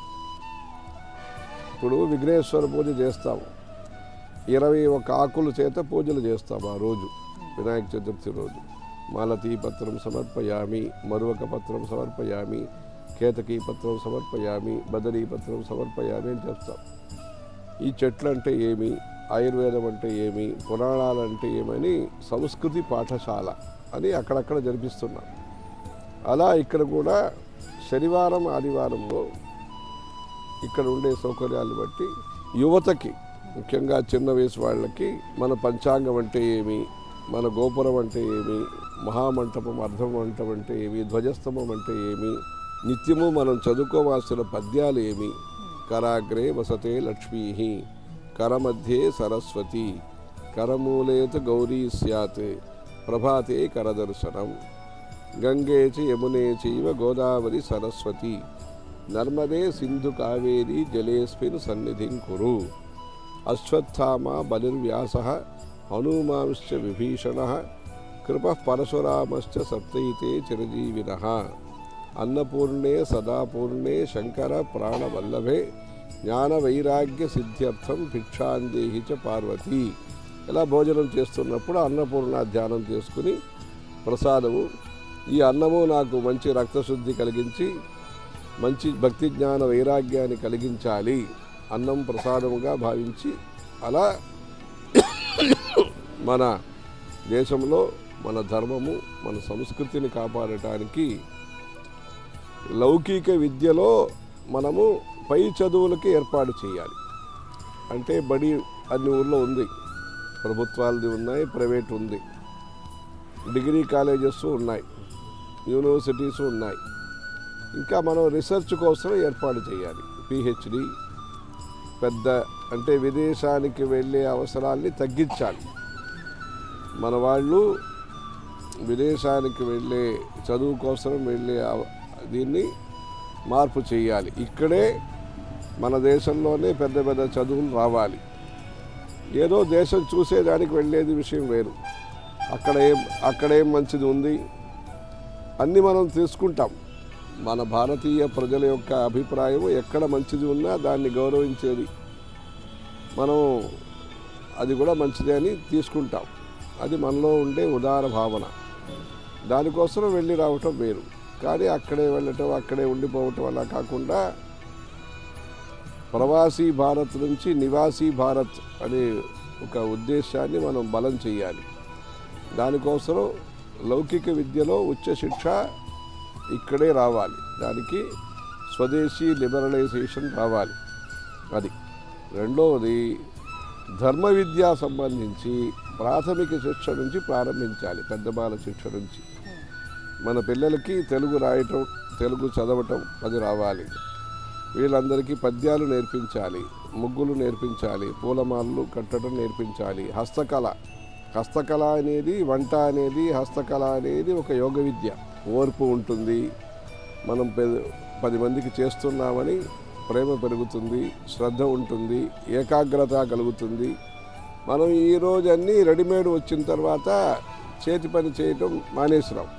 ఇప్పుడు విఘ్నేశ్వర పూజ చేస్తాము ఇరవై ఒక ఆకుల చేత పూజలు చేస్తాము ఆ రోజు వినాయక చతుర్థి రోజు మాలతీ పత్రం సమర్పయామి మరువక పత్రం సమర్పయామి కేతకీ పత్రం సమర్పయామి బదరీ పత్రం సమర్పయామి అని చెప్తాం ఈ చెట్లు అంటే ఏమి ఆయుర్వేదం అంటే ఏమి పురాణాలు అంటే ఏమని సంస్కృతి పాఠశాల అని అక్కడక్కడ జరిపిస్తున్నాం అలా ఇక్కడ కూడా శనివారం ఆదివారంలో ఇక్కడ ఉండే సౌకర్యాలు బట్టి యువతకి ముఖ్యంగా చిన్న వయసు వాళ్ళకి మన పంచాంగం అంటే ఏమి మన గోపురం అంటే ఏమి మహామంటపం అర్ధమంటపం అంటే ఏమి ధ్వజస్తంభం అంటే ఏమి నిత్యము మనం చదువుకోవాల్సిన పద్యాలు ఏమి కరాగ్రే వసతే లక్ష్మీ కరమధ్యే సరస్వతి కరమూలేత గౌరీ స్యాత్ ప్రభాతే కరదర్శనం గంగే చ యమునే చైవ గోదావరి సరస్వతి నర్మదే సింధు కావేరి జలేస్మిన్ సన్నిధిం కురు అశ్వత్థామ బలిర్వ్యాస హనుమాంశ్చ విభీషణ కృప పరశురామశ్చ సప్తైతే చిరజీవిన అన్నపూర్ణే సదాపూర్ణే శంకర ప్రాణవల్లభే జ్ఞాన వైరాగ్య సిద్ధ్యర్థం భిక్షాందేహి చ పార్వతి ఇలా భోజనం చేస్తున్నప్పుడు అన్నపూర్ణ ధ్యానం చేసుకుని ప్రసాదము ఈ అన్నము నాకు మంచి రక్తశుద్ధి కలిగించి మంచి భక్తి జ్ఞాన వైరాగ్యాన్ని కలిగించాలి అన్నం ప్రసాదముగా భావించి అలా మన దేశంలో మన ధర్మము మన సంస్కృతిని కాపాడటానికి లౌకిక విద్యలో మనము పై చదువులకి ఏర్పాటు చేయాలి అంటే బడి అన్ని ఊర్లో ఉంది ప్రభుత్వాలది ఉన్నాయి ప్రైవేట్ ఉంది డిగ్రీ కాలేజెస్ ఉన్నాయి యూనివర్సిటీస్ ఉన్నాయి ఇంకా మనం రీసెర్చ్ కోసం ఏర్పాటు చేయాలి పిహెచ్డి పెద్ద అంటే విదేశానికి వెళ్ళే అవసరాల్ని తగ్గించాలి మన వాళ్ళు విదేశానికి వెళ్ళే చదువు కోసం వెళ్ళే అవ- దీన్ని మార్పు చేయాలి ఇక్కడే మన దేశంలోనే పెద్ద పెద్ద చదువులు రావాలి ఏదో దేశం చూసేదానికి వెళ్ళేది విషయం వేరు అక్కడ ఏం అక్కడ ఏం మంచిది ఉంది అన్నీ మనం తీసుకుంటాం మన భారతీయ ప్రజల యొక్క అభిప్రాయం ఎక్కడ మంచిది ఉన్నా దాన్ని గౌరవించేది మనం అది కూడా మంచిదే అని తీసుకుంటాం అది మనలో ఉండే ఉదార భావన దానికోసం వెళ్ళి రావటం వేరు కానీ అక్కడే వెళ్ళటం అక్కడే ఉండిపోవటం అలా కాకుండా ప్రవాసీ భారత్ నుంచి నివాసీ భారత్ అనే ఒక ఉద్దేశాన్ని మనం బలం చేయాలి దానికోసం లౌకిక విద్యలో ఉచ్చ శిక్ష ఇక్కడే రావాలి దానికి స్వదేశీ లిబరలైజేషన్ రావాలి అది రెండవది ధర్మ విద్య సంబంధించి ప్రాథమిక శిక్ష నుంచి ప్రారంభించాలి పెద్ద బాల శిక్ష నుంచి మన పిల్లలకి తెలుగు రాయటం తెలుగు చదవటం అది రావాలి వీళ్ళందరికీ పద్యాలు నేర్పించాలి ముగ్గులు నేర్పించాలి పూలమాలలు కట్టడం నేర్పించాలి హస్తకళ హస్తకళ అనేది వంట అనేది హస్తకళ అనేది ఒక యోగ విద్య ఓర్పు ఉంటుంది మనం పె- పది మందికి చేస్తున్నామని ప్రేమ పెరుగుతుంది శ్రద్ధ ఉంటుంది ఏకాగ్రత కలుగుతుంది మనం ఈరోజు అన్నీ రెడీమేడ్ వచ్చిన తర్వాత చేతి పని చేయటం మానేసినాం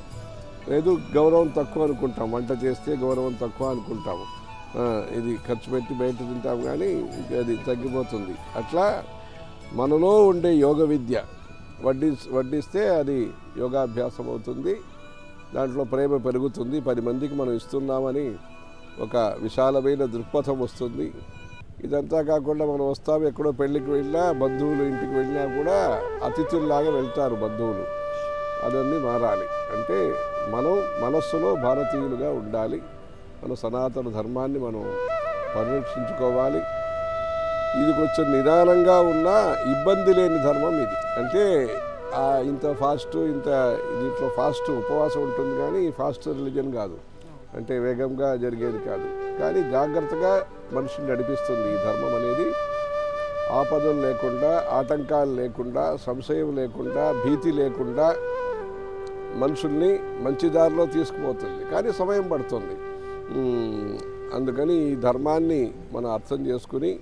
లేదు గౌరవం తక్కువ అనుకుంటాం వంట చేస్తే గౌరవం తక్కువ అనుకుంటాము ఆ, ఇది ఖర్చు పెట్టి బయట తింటాం కానీ ఇంక అది తగ్గిపోతుంది అట్లా మనలో ఉండే యోగ విద్య వడ్డీ వడ్డిస్తే అది యోగాభ్యాసం అవుతుంది దాంట్లో ప్రేమ పెరుగుతుంది పది మందికి మనం ఇస్తున్నామని ఒక విశాలమైన దృక్పథం వస్తుంది ఇదంతా కాకుండా మనం వస్తాం ఎక్కడో పెళ్ళికి వెళ్ళినా బంధువులు ఇంటికి వెళ్ళినా కూడా అతిథుల్లాగా వెళ్తారు బంధువులు అదన్నీ మారాలి అంటే మనం మనస్సులో భారతీయులుగా ఉండాలి మన సనాతన ధర్మాన్ని మనం పరిరక్షించుకోవాలి ఇది కొంచెం నిదానంగా ఉన్న ఇబ్బంది లేని ధర్మం ఇది అంటే ఆ ఇంత ఫాస్ట్ ఇంత దీంట్లో ఫాస్ట్ ఉపవాసం ఉంటుంది కానీ ఫాస్ట్ రిలీజన్ కాదు అంటే వేగంగా జరిగేది కాదు కానీ జాగ్రత్తగా మనిషిని నడిపిస్తుంది ఈ ధర్మం అనేది ఆపదలు లేకుండా ఆటంకాలు లేకుండా సంశయం లేకుండా భీతి లేకుండా మనుషుల్ని మంచి దారిలో తీసుకుపోతుంది కానీ సమయం పడుతుంది ఉమ్, అందుకని ఈ ధర్మాన్ని మనం అర్థం చేసుకుని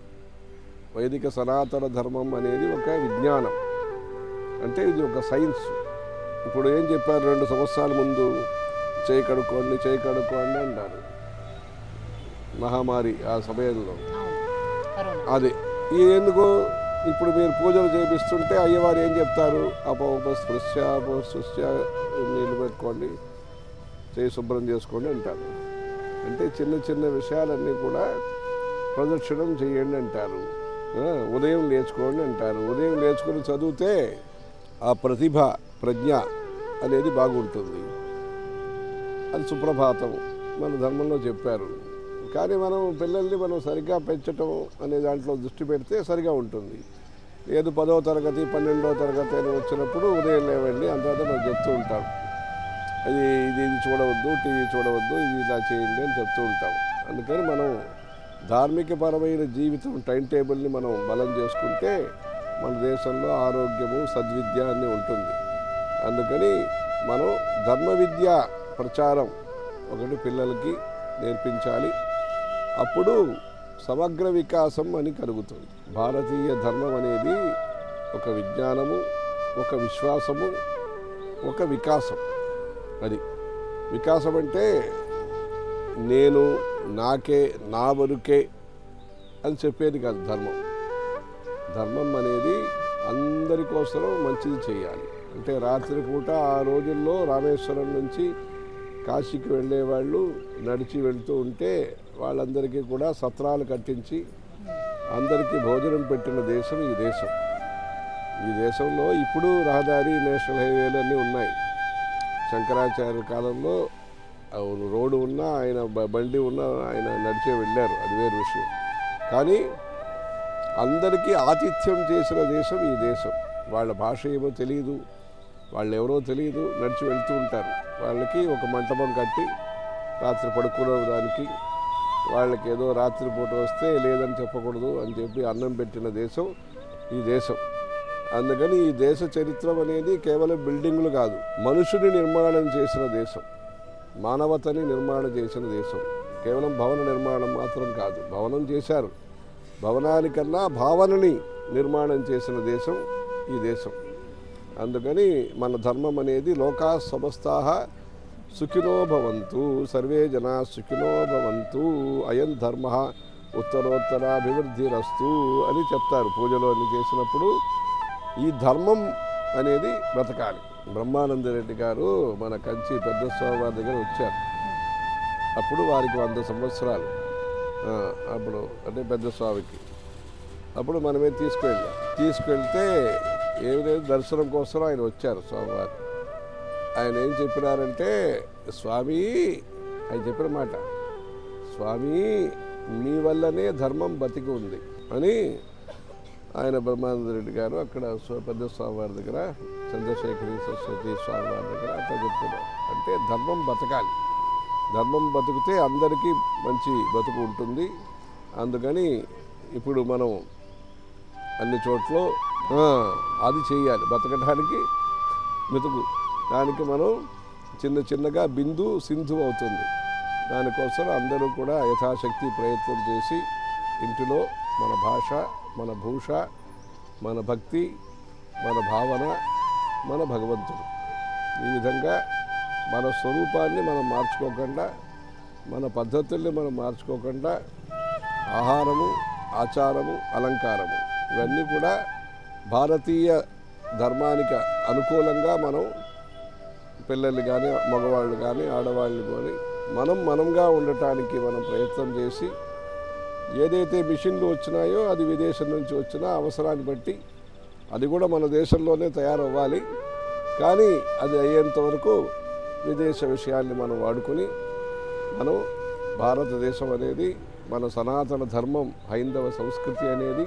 వైదిక సనాతన ధర్మం అనేది ఒక విజ్ఞానం అంటే ఇది ఒక సైన్స్ ఇప్పుడు ఏం చెప్పారు రెండు సంవత్సరాల ముందు చేయి కడుక్కోండి చేయి కడుక్కోండి అన్నారు మహామారి ఆ సమయంలో అవును కరోనా అదే ఈ ఎందుకు ఇప్పుడు మీరు పూజలు చేపిస్తుంటే అయ్యవారు ఏం చెప్తారు అపోప స్పృశ్య అపోస్పృశ్య నీళ్ళు పెట్టుకోండి చేయి శుభ్రం చేసుకోండి అంటారు అంటే చిన్న చిన్న విషయాలన్నీ కూడా ప్రదక్షిణం చేయండి అంటారు ఆ, ఉదయం లేచుకోండి అంటారు ఉదయం లేచుకొని చదివితే ఆ ప్రతిభ ప్రజ్ఞ అనేది బాగుంటుంది అది సుప్రభాతం మన ధర్మంలో చెప్పారు కానీ మనం పిల్లల్ని మనం సరిగ్గా పెంచటం అనే దాంట్లో దృష్టి పెడితే సరిగా ఉంటుంది లేదు పదో తరగతి పన్నెండో తరగతి అని వచ్చినప్పుడు ఉదయం లేవండి అంత మనం చెప్తూ ఉంటాం అది ఇది ఇది చూడవద్దు టీవీ చూడవద్దు ఇది ఇలా చేయండి అని చెప్తూ ఉంటాం అందుకని మనం ధార్మికపరమైన జీవితం టైం టేబుల్ని మనం బలం చేసుకుంటే మన దేశంలో ఆరోగ్యము సద్విద్య అన్నీ ఉంటుంది అందుకని మనం ధర్మ విద్య ప్రచారం ఒకటి పిల్లలకి నేర్పించాలి అప్పుడు సమగ్ర వికాసం అని కలుగుతుంది భారతీయ ధర్మం అనేది ఒక విజ్ఞానము ఒక విశ్వాసము ఒక వికాసం అది వికాసం అంటే నేను నాకే నా వరకే అని చెప్పేది కాదు ధర్మం ధర్మం అనేది అందరి కోసం మంచిది చేయాలి అంటే రాత్రిపూట ఆ రోజుల్లో రామేశ్వరం నుంచి కాశీకి వెళ్ళేవాళ్ళు నడిచి వెళ్తూ ఉంటే వాళ్ళందరికీ కూడా సత్రాలు కట్టించి అందరికీ భోజనం పెట్టిన దేశం ఈ దేశం ఈ దేశంలో ఇప్పుడు రహదారి నేషనల్ హైవేలు అన్నీ ఉన్నాయి శంకరాచార్య కాలంలో ఆ రోడ్డు ఉన్నా ఆయన బ- బండి ఉన్నా ఆయన నడిచే వెళ్ళారు అది వేరు విషయం కానీ అందరికీ ఆతిథ్యం చేసిన దేశం ఈ దేశం వాళ్ళ భాష ఏమో తెలియదు వాళ్ళు ఎవరో తెలియదు నడిచి వెళ్తూ ఉంటారు వాళ్ళకి ఒక మంటపం కట్టి రాత్రి పడుకోవడానికి వాళ్ళకి ఏదో రాత్రి పూట వస్తే లేదని చెప్పకూడదు అని చెప్పి అన్నం పెట్టిన దేశం ఈ దేశం అందుకని ఈ దేశ చరిత్రం అనేది కేవలం బిల్డింగులు కాదు మనుషుని నిర్మాణం చేసిన దేశం మానవతని నిర్మాణం చేసిన దేశం కేవలం భవన నిర్మాణం మాత్రం కాదు భవనం చేశారు భవనానికన్నా భావనని నిర్మాణం చేసిన దేశం ఈ దేశం అందుకని మన ధర్మం అనేది లోకా సమస్తాహ సుఖినో భవంతు సర్వే జనా సుఖినో భవంతు అయం ధర్మ ఉత్తరోత్తరాభివృద్ధిరస్తు అని చెప్తారు పూజలో అన్ని చేసినప్పుడు ఈ ధర్మం అనేది బ్రతకాలి బ్రహ్మానందరెడ్డి గారు మన కంచి పెద్ద స్వామి వారి దగ్గర వచ్చారు అప్పుడు వారికి వంద సంవత్సరాలు ఆ, అప్పుడు అంటే పెద్ద స్వామికి అప్పుడు మనమే తీసుకువెళ్ళాం తీసుకెళ్తే ఏమి లేదు దర్శనం కోసం ఆయన వచ్చారు స్వామివారు ఆయన ఏం చెప్పినారంటే స్వామి ఆయన చెప్పిన మాట స్వామి మీ వల్లనే ధర్మం బతికి ఉంది అని ఆయన బ్రహ్మానంద రెడ్డి గారు అక్కడ స్వ- పెద్ద స్వామివారి దగ్గర చంద్రశేఖరి సరస్వతి స్వామివారి దగ్గర అట్లా చెప్తున్నారు అంటే ధర్మం బతకాలి ధర్మం బతికితే అందరికీ మంచి బతుకు ఉంటుంది అందుకని ఇప్పుడు మనం అన్ని చోట్ల ఆ, అది చేయాలి బతకడానికి మెతుకు దానికి మనం చిన్న చిన్నగా బిందు సింధు అవుతుంది దానికోసం అందరూ కూడా యథాశక్తి ప్రయత్నం చేసి ఇంటిలో మన భాష మన భూష మన భక్తి మన భావన మన భగవంతుడు ఈ విధంగా మన స్వరూపాన్ని మనం మార్చుకోకుండా మన పద్ధతుల్ని మనం మార్చుకోకుండా ఆహారము ఆచారము అలంకారము ఇవన్నీ కూడా భారతీయ ధర్మానికి అనుకూలంగా మనం పిల్లలు కానీ మగవాళ్ళు కానీ ఆడవాళ్ళు కానీ మనం మనంగా ఉండటానికి మనం ప్రయత్నం చేసి ఏదైతే మిషన్లు వచ్చినాయో అది విదేశం నుంచి వచ్చిన అవసరాన్ని బట్టి అది కూడా మన దేశంలోనే తయారవ్వాలి కానీ అది అయ్యేంత వరకు విదేశ విషయాల్ని మనం వాడుకొని మనం భారతదేశం అనేది మన సనాతన ధర్మం హైందవ సంస్కృతి అనేది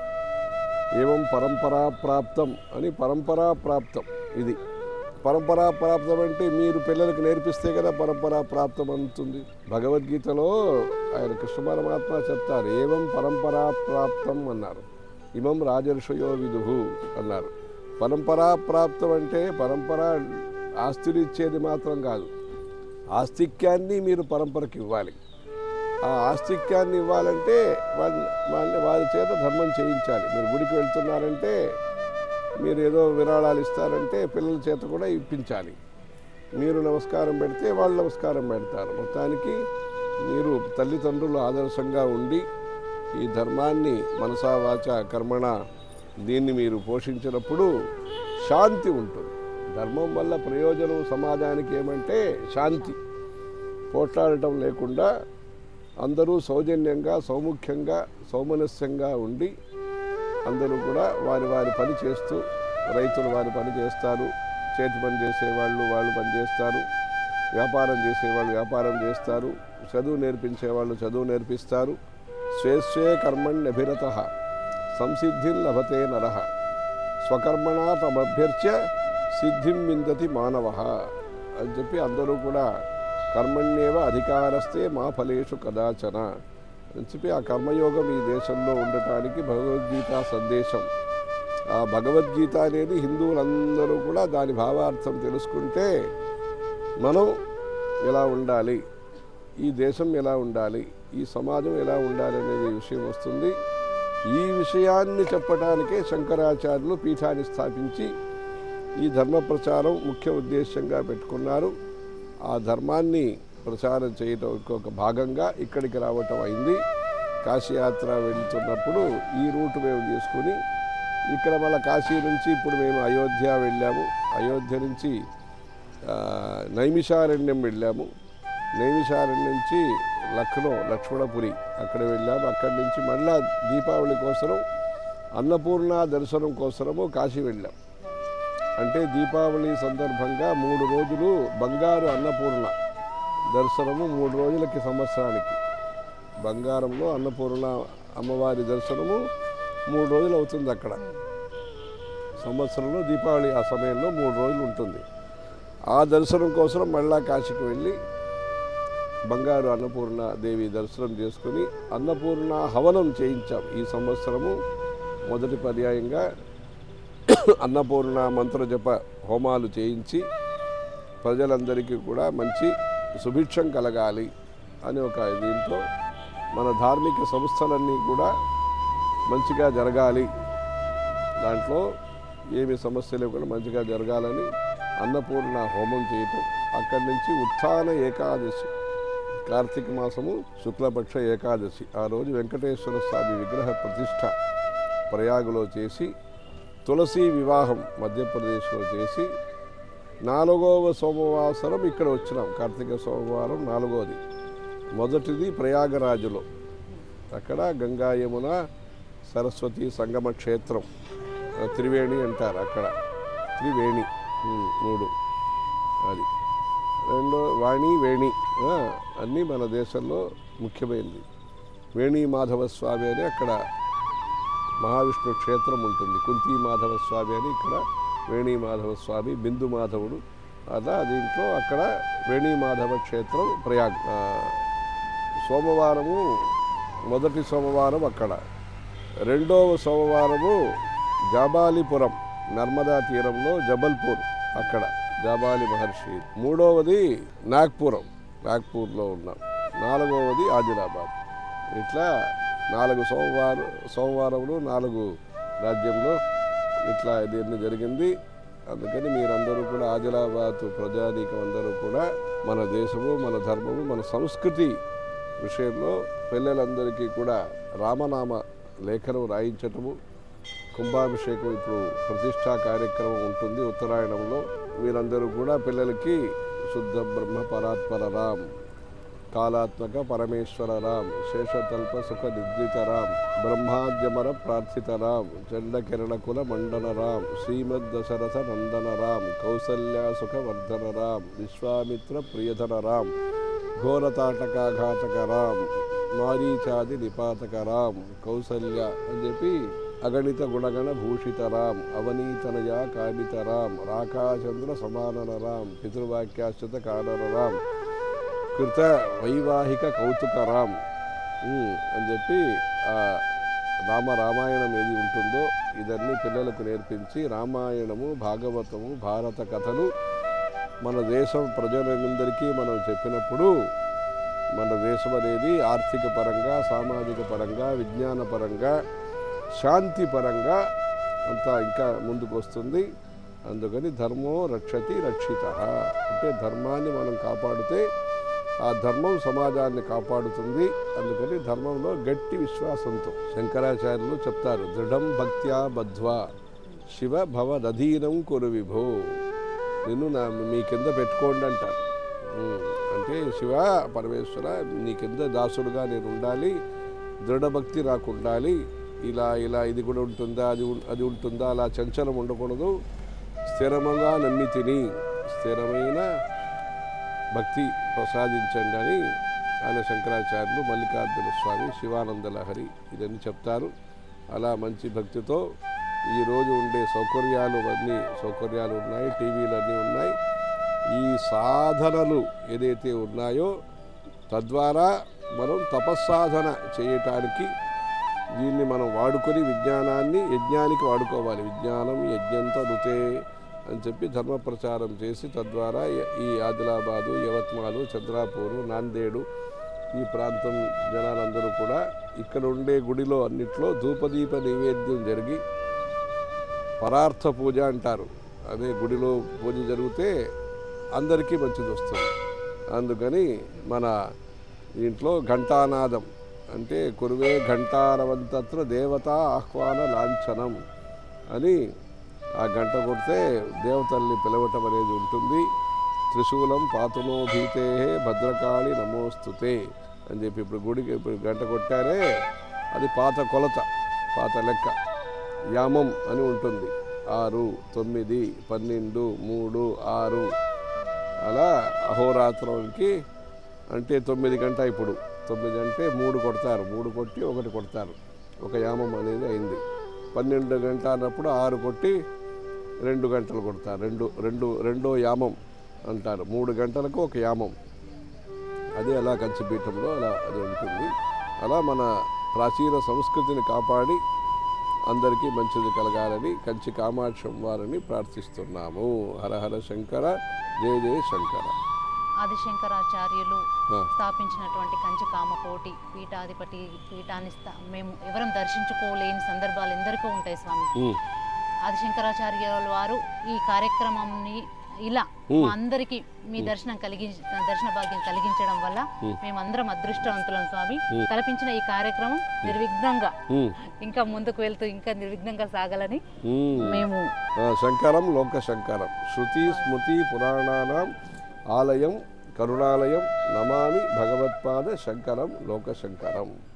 ఏవం పరంపరా ప్రాప్తం అని పరంపరా ప్రాప్తం ఇది పరంపరా ప్రాప్తం అంటే మీరు పిల్లలకు నేర్పిస్తే కదా పరంపరా ప్రాప్తం అవుతుంది భగవద్గీతలో ఆయన కృష్ణ పరమాత్మ చెప్తారు ఏవం పరంపరా ప్రాప్తం అన్నారు ఇమం రాజర్షయో విదుహు అన్నారు పరంపరా ప్రాప్తం అంటే పరంపర ఆస్తులు ఇచ్చేది మాత్రం కాదు ఆస్తిక్యాన్ని మీరు పరంపరకి ఇవ్వాలి ఆ ఆస్తిక్యాన్ని ఇవ్వాలంటే వాళ్ళ వాళ్ళ వారి చేత ధర్మం చేయించాలి మీరు గుడికి వెళ్తున్నారంటే మీరు ఏదో విరాళాలు ఇస్తారంటే పిల్లల చేత కూడా ఇప్పించాలి మీరు నమస్కారం పెడితే వాళ్ళు నమస్కారం పెడతారు మొత్తానికి మీరు తల్లిదండ్రులు ఆదర్శంగా ఉండి ఈ ధర్మాన్ని మనసా వాచ కర్మణ దీన్ని మీరు పోషించినప్పుడు శాంతి ఉంటుంది ధర్మం వల్ల ప్రయోజనం సమాజానికి ఏమంటే శాంతి పోట్లాడటం లేకుండా అందరూ సౌజన్యంగా సౌముఖ్యంగా సౌమనస్యంగా ఉండి అందరూ కూడా వారి వారి పని చేస్తూ రైతులు వారి పని చేస్తారు చేతి పని చేసేవాళ్ళు వాళ్ళు పని చేస్తారు వ్యాపారం చేసేవాళ్ళు వ్యాపారం చేస్తారు చదువు నేర్పించేవాళ్ళు చదువు నేర్పిస్తారు స్వేచ్ఛే కర్మణ్యభిరత సంసిద్ధిం లభతే నర స్వకర్మణా తమభ్యర్చ్య సిద్ధిం విందతి మానవ అని చెప్పి అందరూ కూడా కర్మణ్యేవ అధికారస్తే మా ఫలేషు కదాచన అని చెప్పి ఆ కర్మయోగం ఈ దేశంలో ఉండటానికి భగవద్గీత సందేశం ఆ భగవద్గీత అనేది హిందువులందరూ కూడా దాని భావార్థం తెలుసుకుంటే మనం ఎలా ఉండాలి ఈ దేశం ఎలా ఉండాలి ఈ సమాజం ఎలా ఉండాలి అనేది విషయం వస్తుంది ఈ విషయాన్ని చెప్పడానికే శంకరాచార్యులు పీఠాన్ని స్థాపించి ఈ ధర్మ ప్రచారం ముఖ్య ఉద్దేశంగా పెట్టుకున్నారు ఆ ధర్మాన్ని ప్రచారం చేయటం ఒక భాగంగా ఇక్కడికి రావటం అయింది కాశీయాత్ర వెళ్తున్నప్పుడు ఈ రూట్ మేము తీసుకుని ఇక్కడ మళ్ళీ కాశీ నుంచి ఇప్పుడు మేము అయోధ్య వెళ్ళాము అయోధ్య నుంచి ఆ, నైమిషారణ్యం వెళ్ళాము నైమిషారణ్యం నుంచి లక్నో లక్ష్మణపురి అక్కడ వెళ్ళాము అక్కడి నుంచి మళ్ళా దీపావళి కోసం అన్నపూర్ణ దర్శనం కోసము కాశీ వెళ్ళాం అంటే దీపావళి సందర్భంగా మూడు రోజులు బంగారు అన్నపూర్ణ దర్శనము మూడు రోజులకి సంవత్సరానికి బంగారంలో అన్నపూర్ణ అమ్మవారి దర్శనము మూడు రోజులు అవుతుంది అక్కడ సంవత్సరంలో దీపావళి ఆ సమయంలో మూడు రోజులు ఉంటుంది ఆ దర్శనం కోసం మళ్ళా కాశీకి వెళ్ళి బంగారు అన్నపూర్ణ దేవి దర్శనం చేసుకుని అన్నపూర్ణ హవనం చేయించాం ఈ సంవత్సరము మొదటి పర్యాయంగా అన్నపూర్ణ మంత్ర జప హోమాలు చేయించి ప్రజలందరికీ కూడా మంచి సుభిక్షం కలగాలి అని ఒక దీంతో మన ధార్మిక సంస్థలన్నీ కూడా మంచిగా జరగాలి దాంట్లో ఏమి సమస్య లేకుండా మంచిగా జరగాలని అన్నపూర్ణ హోమం చేయటం అక్కడి నుంచి ఉత్థాన ఏకాదశి కార్తీక మాసము శుక్లపక్ష ఏకాదశి ఆ రోజు వెంకటేశ్వర స్వామి విగ్రహ ప్రతిష్ట ప్రయాగులో చేసి తులసి వివాహం మధ్యప్రదేశ్లో చేసి నాలుగవ సోమవాసరం ఇక్కడ వచ్చినాం కార్తీక సోమవారం నాలుగవది మొదటిది ప్రయాగరాజులో అక్కడ గంగా యమున సరస్వతి సంగమ క్షేత్రం ఆ, త్రివేణి అంటారు అక్కడ త్రివేణి ఉమ్, మూడు అది రెండో వాణి వేణి ఆ, అన్నీ మన దేశంలో ముఖ్యమైనది వేణి మాధవ స్వామి అని అక్కడ మహావిష్ణు క్షేత్రం ఉంటుంది కుంతి మాధవ స్వామి అని ఇక్కడ వేణి మాధవ స్వామి బిందు మాధవుడు అలా దీంట్లో అక్కడ వేణి మాధవ క్షేత్రం ప్రయాగ్ ఆ, సోమవారము మొదటి సోమవారం అక్కడ రెండవ సోమవారము జాబాలిపురం నర్మదా తీరంలో జబల్పూర్ అక్కడ జాబాలి మహర్షి మూడవది నాగ్పురం నాగ్పూర్లో ఉన్నాం నాలుగవది ఆదిలాబాద్ ఇట్లా నాలుగు సోమవారం సోమవారములు నాలుగు రాజ్యంలో ఇట్లా దీన్ని జరిగింది అందుకని మీరందరూ కూడా ఆదిలాబాద్ ప్రజానీకం అందరూ కూడా మన దేశము మన ధర్మము మన సంస్కృతి విషయంలో పిల్లలందరికీ కూడా రామనామ లేఖనం రాయించటము కుంభాభిషేకం ఇప్పుడు ప్రతిష్టా కార్యక్రమం ఉంటుంది ఉత్తరాయణంలో మీరందరూ కూడా పిల్లలకి శుద్ధ బ్రహ్మ పరాత్పర రామ్ కాలాత్మక పరమేశ్వర రామ్ శేషతల్ప సుఖ నిద్రిత రామ్ బ్రహ్మాద్యమర ప్రార్థిత రామ్ చండ కిరణ కుల మండన రామ్ శ్రీమద్ దశరథ నందన రామ్ కౌసల్య సుఖ వర్ధన రామ్ విశ్వామిత్ర ప్రియధన రామ్ ఘోరతాటకాఘాతక రామ్ మారీచాది నిపాతక రామ్ కౌసల్య అని చెప్పి అగణిత గుణగణ భూషిత రామ్ అవనీతనయ కామిత రామ్ రాకాచంద్ర సమానన రామ్ పితృవాక్యాశ్చిత కానన రామ్ కృత వైవాహిక కౌతుక రామ్ ఉమ్, అని చెప్పి ఆ రామ రామాయణం ఏది ఉంటుందో ఇదన్నీ పిల్లలకు నేర్పించి రామాయణము భాగవతము భారత కథలు మన దేశం ప్రజలందరికీ మనం చెప్పినప్పుడు మన దేశం అనేది ఆర్థిక పరంగా సామాజిక పరంగా విజ్ఞాన పరంగా శాంతి పరంగా అంతా ఇంకా ముందుకు వస్తుంది అందుకని ధర్మో రక్షతి రక్షిత అంటే ధర్మాన్ని మనం కాపాడితే ఆ ధర్మం సమాజాన్ని కాపాడుతుంది అందుకని ధర్మంలో గట్టి విశ్వాసంతో శంకరాచార్యులు చెప్తారు దృఢం భక్త్యా బద్ధ్వా శివ భవదధీనం కొరు విభో నిన్ను నా మీ కింద పెట్టుకోండి అంటారు ఉమ్, అంటే శివ పరమేశ్వర నీ కింద దాసుడుగా నేను ఉండాలి దృఢభక్తి నాకు ఉండాలి ఇలా ఇలా ఇది కూడా ఉంటుందా అది ఉం- అది ఉంటుందా అలా చంచలం ఉండకూడదు స్థిరముగా నమ్మి తిని స్థిరమైన భక్తి ప్రసాదించండి అని ఆయన శంకరాచార్యులు మల్లికార్జున స్వామి శివానంద లహరి ఇదన్నీ చెప్తారు అలా మంచి భక్తితో ఈరోజు ఉండే సౌకర్యాలు అన్నీ సౌకర్యాలు ఉన్నాయి టీవీలు అన్నీ ఉన్నాయి ఈ సాధనలు ఏదైతే ఉన్నాయో తద్వారా మనం తపస్సాధన చేయటానికి దీన్ని మనం వాడుకొని విజ్ఞానాన్ని యజ్ఞానికి వాడుకోవాలి విజ్ఞానం యజ్ఞంతో రుతే అని చెప్పి ధర్మ ప్రచారం చేసి తద్వారా య- ఈ ఆదిలాబాదు యవత్మాలు చంద్రాపూరు నాందేడు ఈ ప్రాంతం జనాలందరూ కూడా ఇక్కడ ఉండే గుడిలో అన్నిట్లో ధూపదీప నైవేద్యం జరిగి పరార్థ పూజ అంటారు అదే గుడిలో పూజ జరిగితే అందరికీ మంచిది వస్తుంది అందుకని మన దీంట్లో ఘంటానాదం అంటే కురువే ఘంటారవంతత్ర దేవతా ఆహ్వాన లాంఛనం అని ఆ గంట కొడితే దేవతల్ని పిలవటం అనేది ఉంటుంది త్రిశూలం పాతునో భీతే భద్రకాళి నమోస్తుతే అని చెప్పి ఇప్పుడు గుడికి ఇప్పుడు గంట కొట్టారే అది పాత కొలత పాత లెక్క యామం అని ఉంటుంది ఆరు తొమ్మిది పన్నెండు మూడు ఆరు అలా అహోరాత్రంకి అంటే తొమ్మిది గంట ఇప్పుడు తొమ్మిది అంటే మూడు కొడతారు మూడు కొట్టి ఒకటి కొడతారు ఒక యామం అనేది అయింది పన్నెండు గంట అన్నప్పుడు ఆరు కొట్టి రెండు గంటలు కొడతారు రెండు రెండు రెండో యామం అంటారు మూడు గంటలకు ఒక యామం అది అలా కంచిపీఠంలో అలా అది ఉంటుంది అలా మన ప్రాచీన సంస్కృతిని కాపాడి అందరికీ మంచిది కలగాలని కంచి కామాక్షం వారిని ప్రార్థిస్తున్నాము హరహర శంకర జయ జయ శంకర ఆదిశంకరాచార్యులు ఆ. స్థాపించినటువంటి కంచి కామకోటి పీఠాధిపతి పీఠాన్ని స్థా- మేము ఎవరం దర్శించుకోలేని సందర్భాలు ఎందరికో ఉంటాయి స్వామి ఉమ్, ఆదిశంకరాచార్యుల వారు ఈ కార్యక్రమంని ఇలా ఉమ్. మా అందరికీ మీ దర్శనం కలిగి దర్శన భాగ్యం కలిగించడం వల్ల మేమందరం అదృష్టవంతులం స్వామి కల్పించిన ఈ కార్యక్రమం నిర్విఘ్నంగా ఉమ్, ఇంకా ముందుకు వెళ్తూ ఇంకా నిర్విఘ్నంగా సాగాలని ఉమ్. మేము ఆ, శంకరం లోక శంకరం శృతి స్మృతి పురాణానాం ఆలయం కరుణాలయం నమామి భగవత్పాద శంకరం లోక శంకరం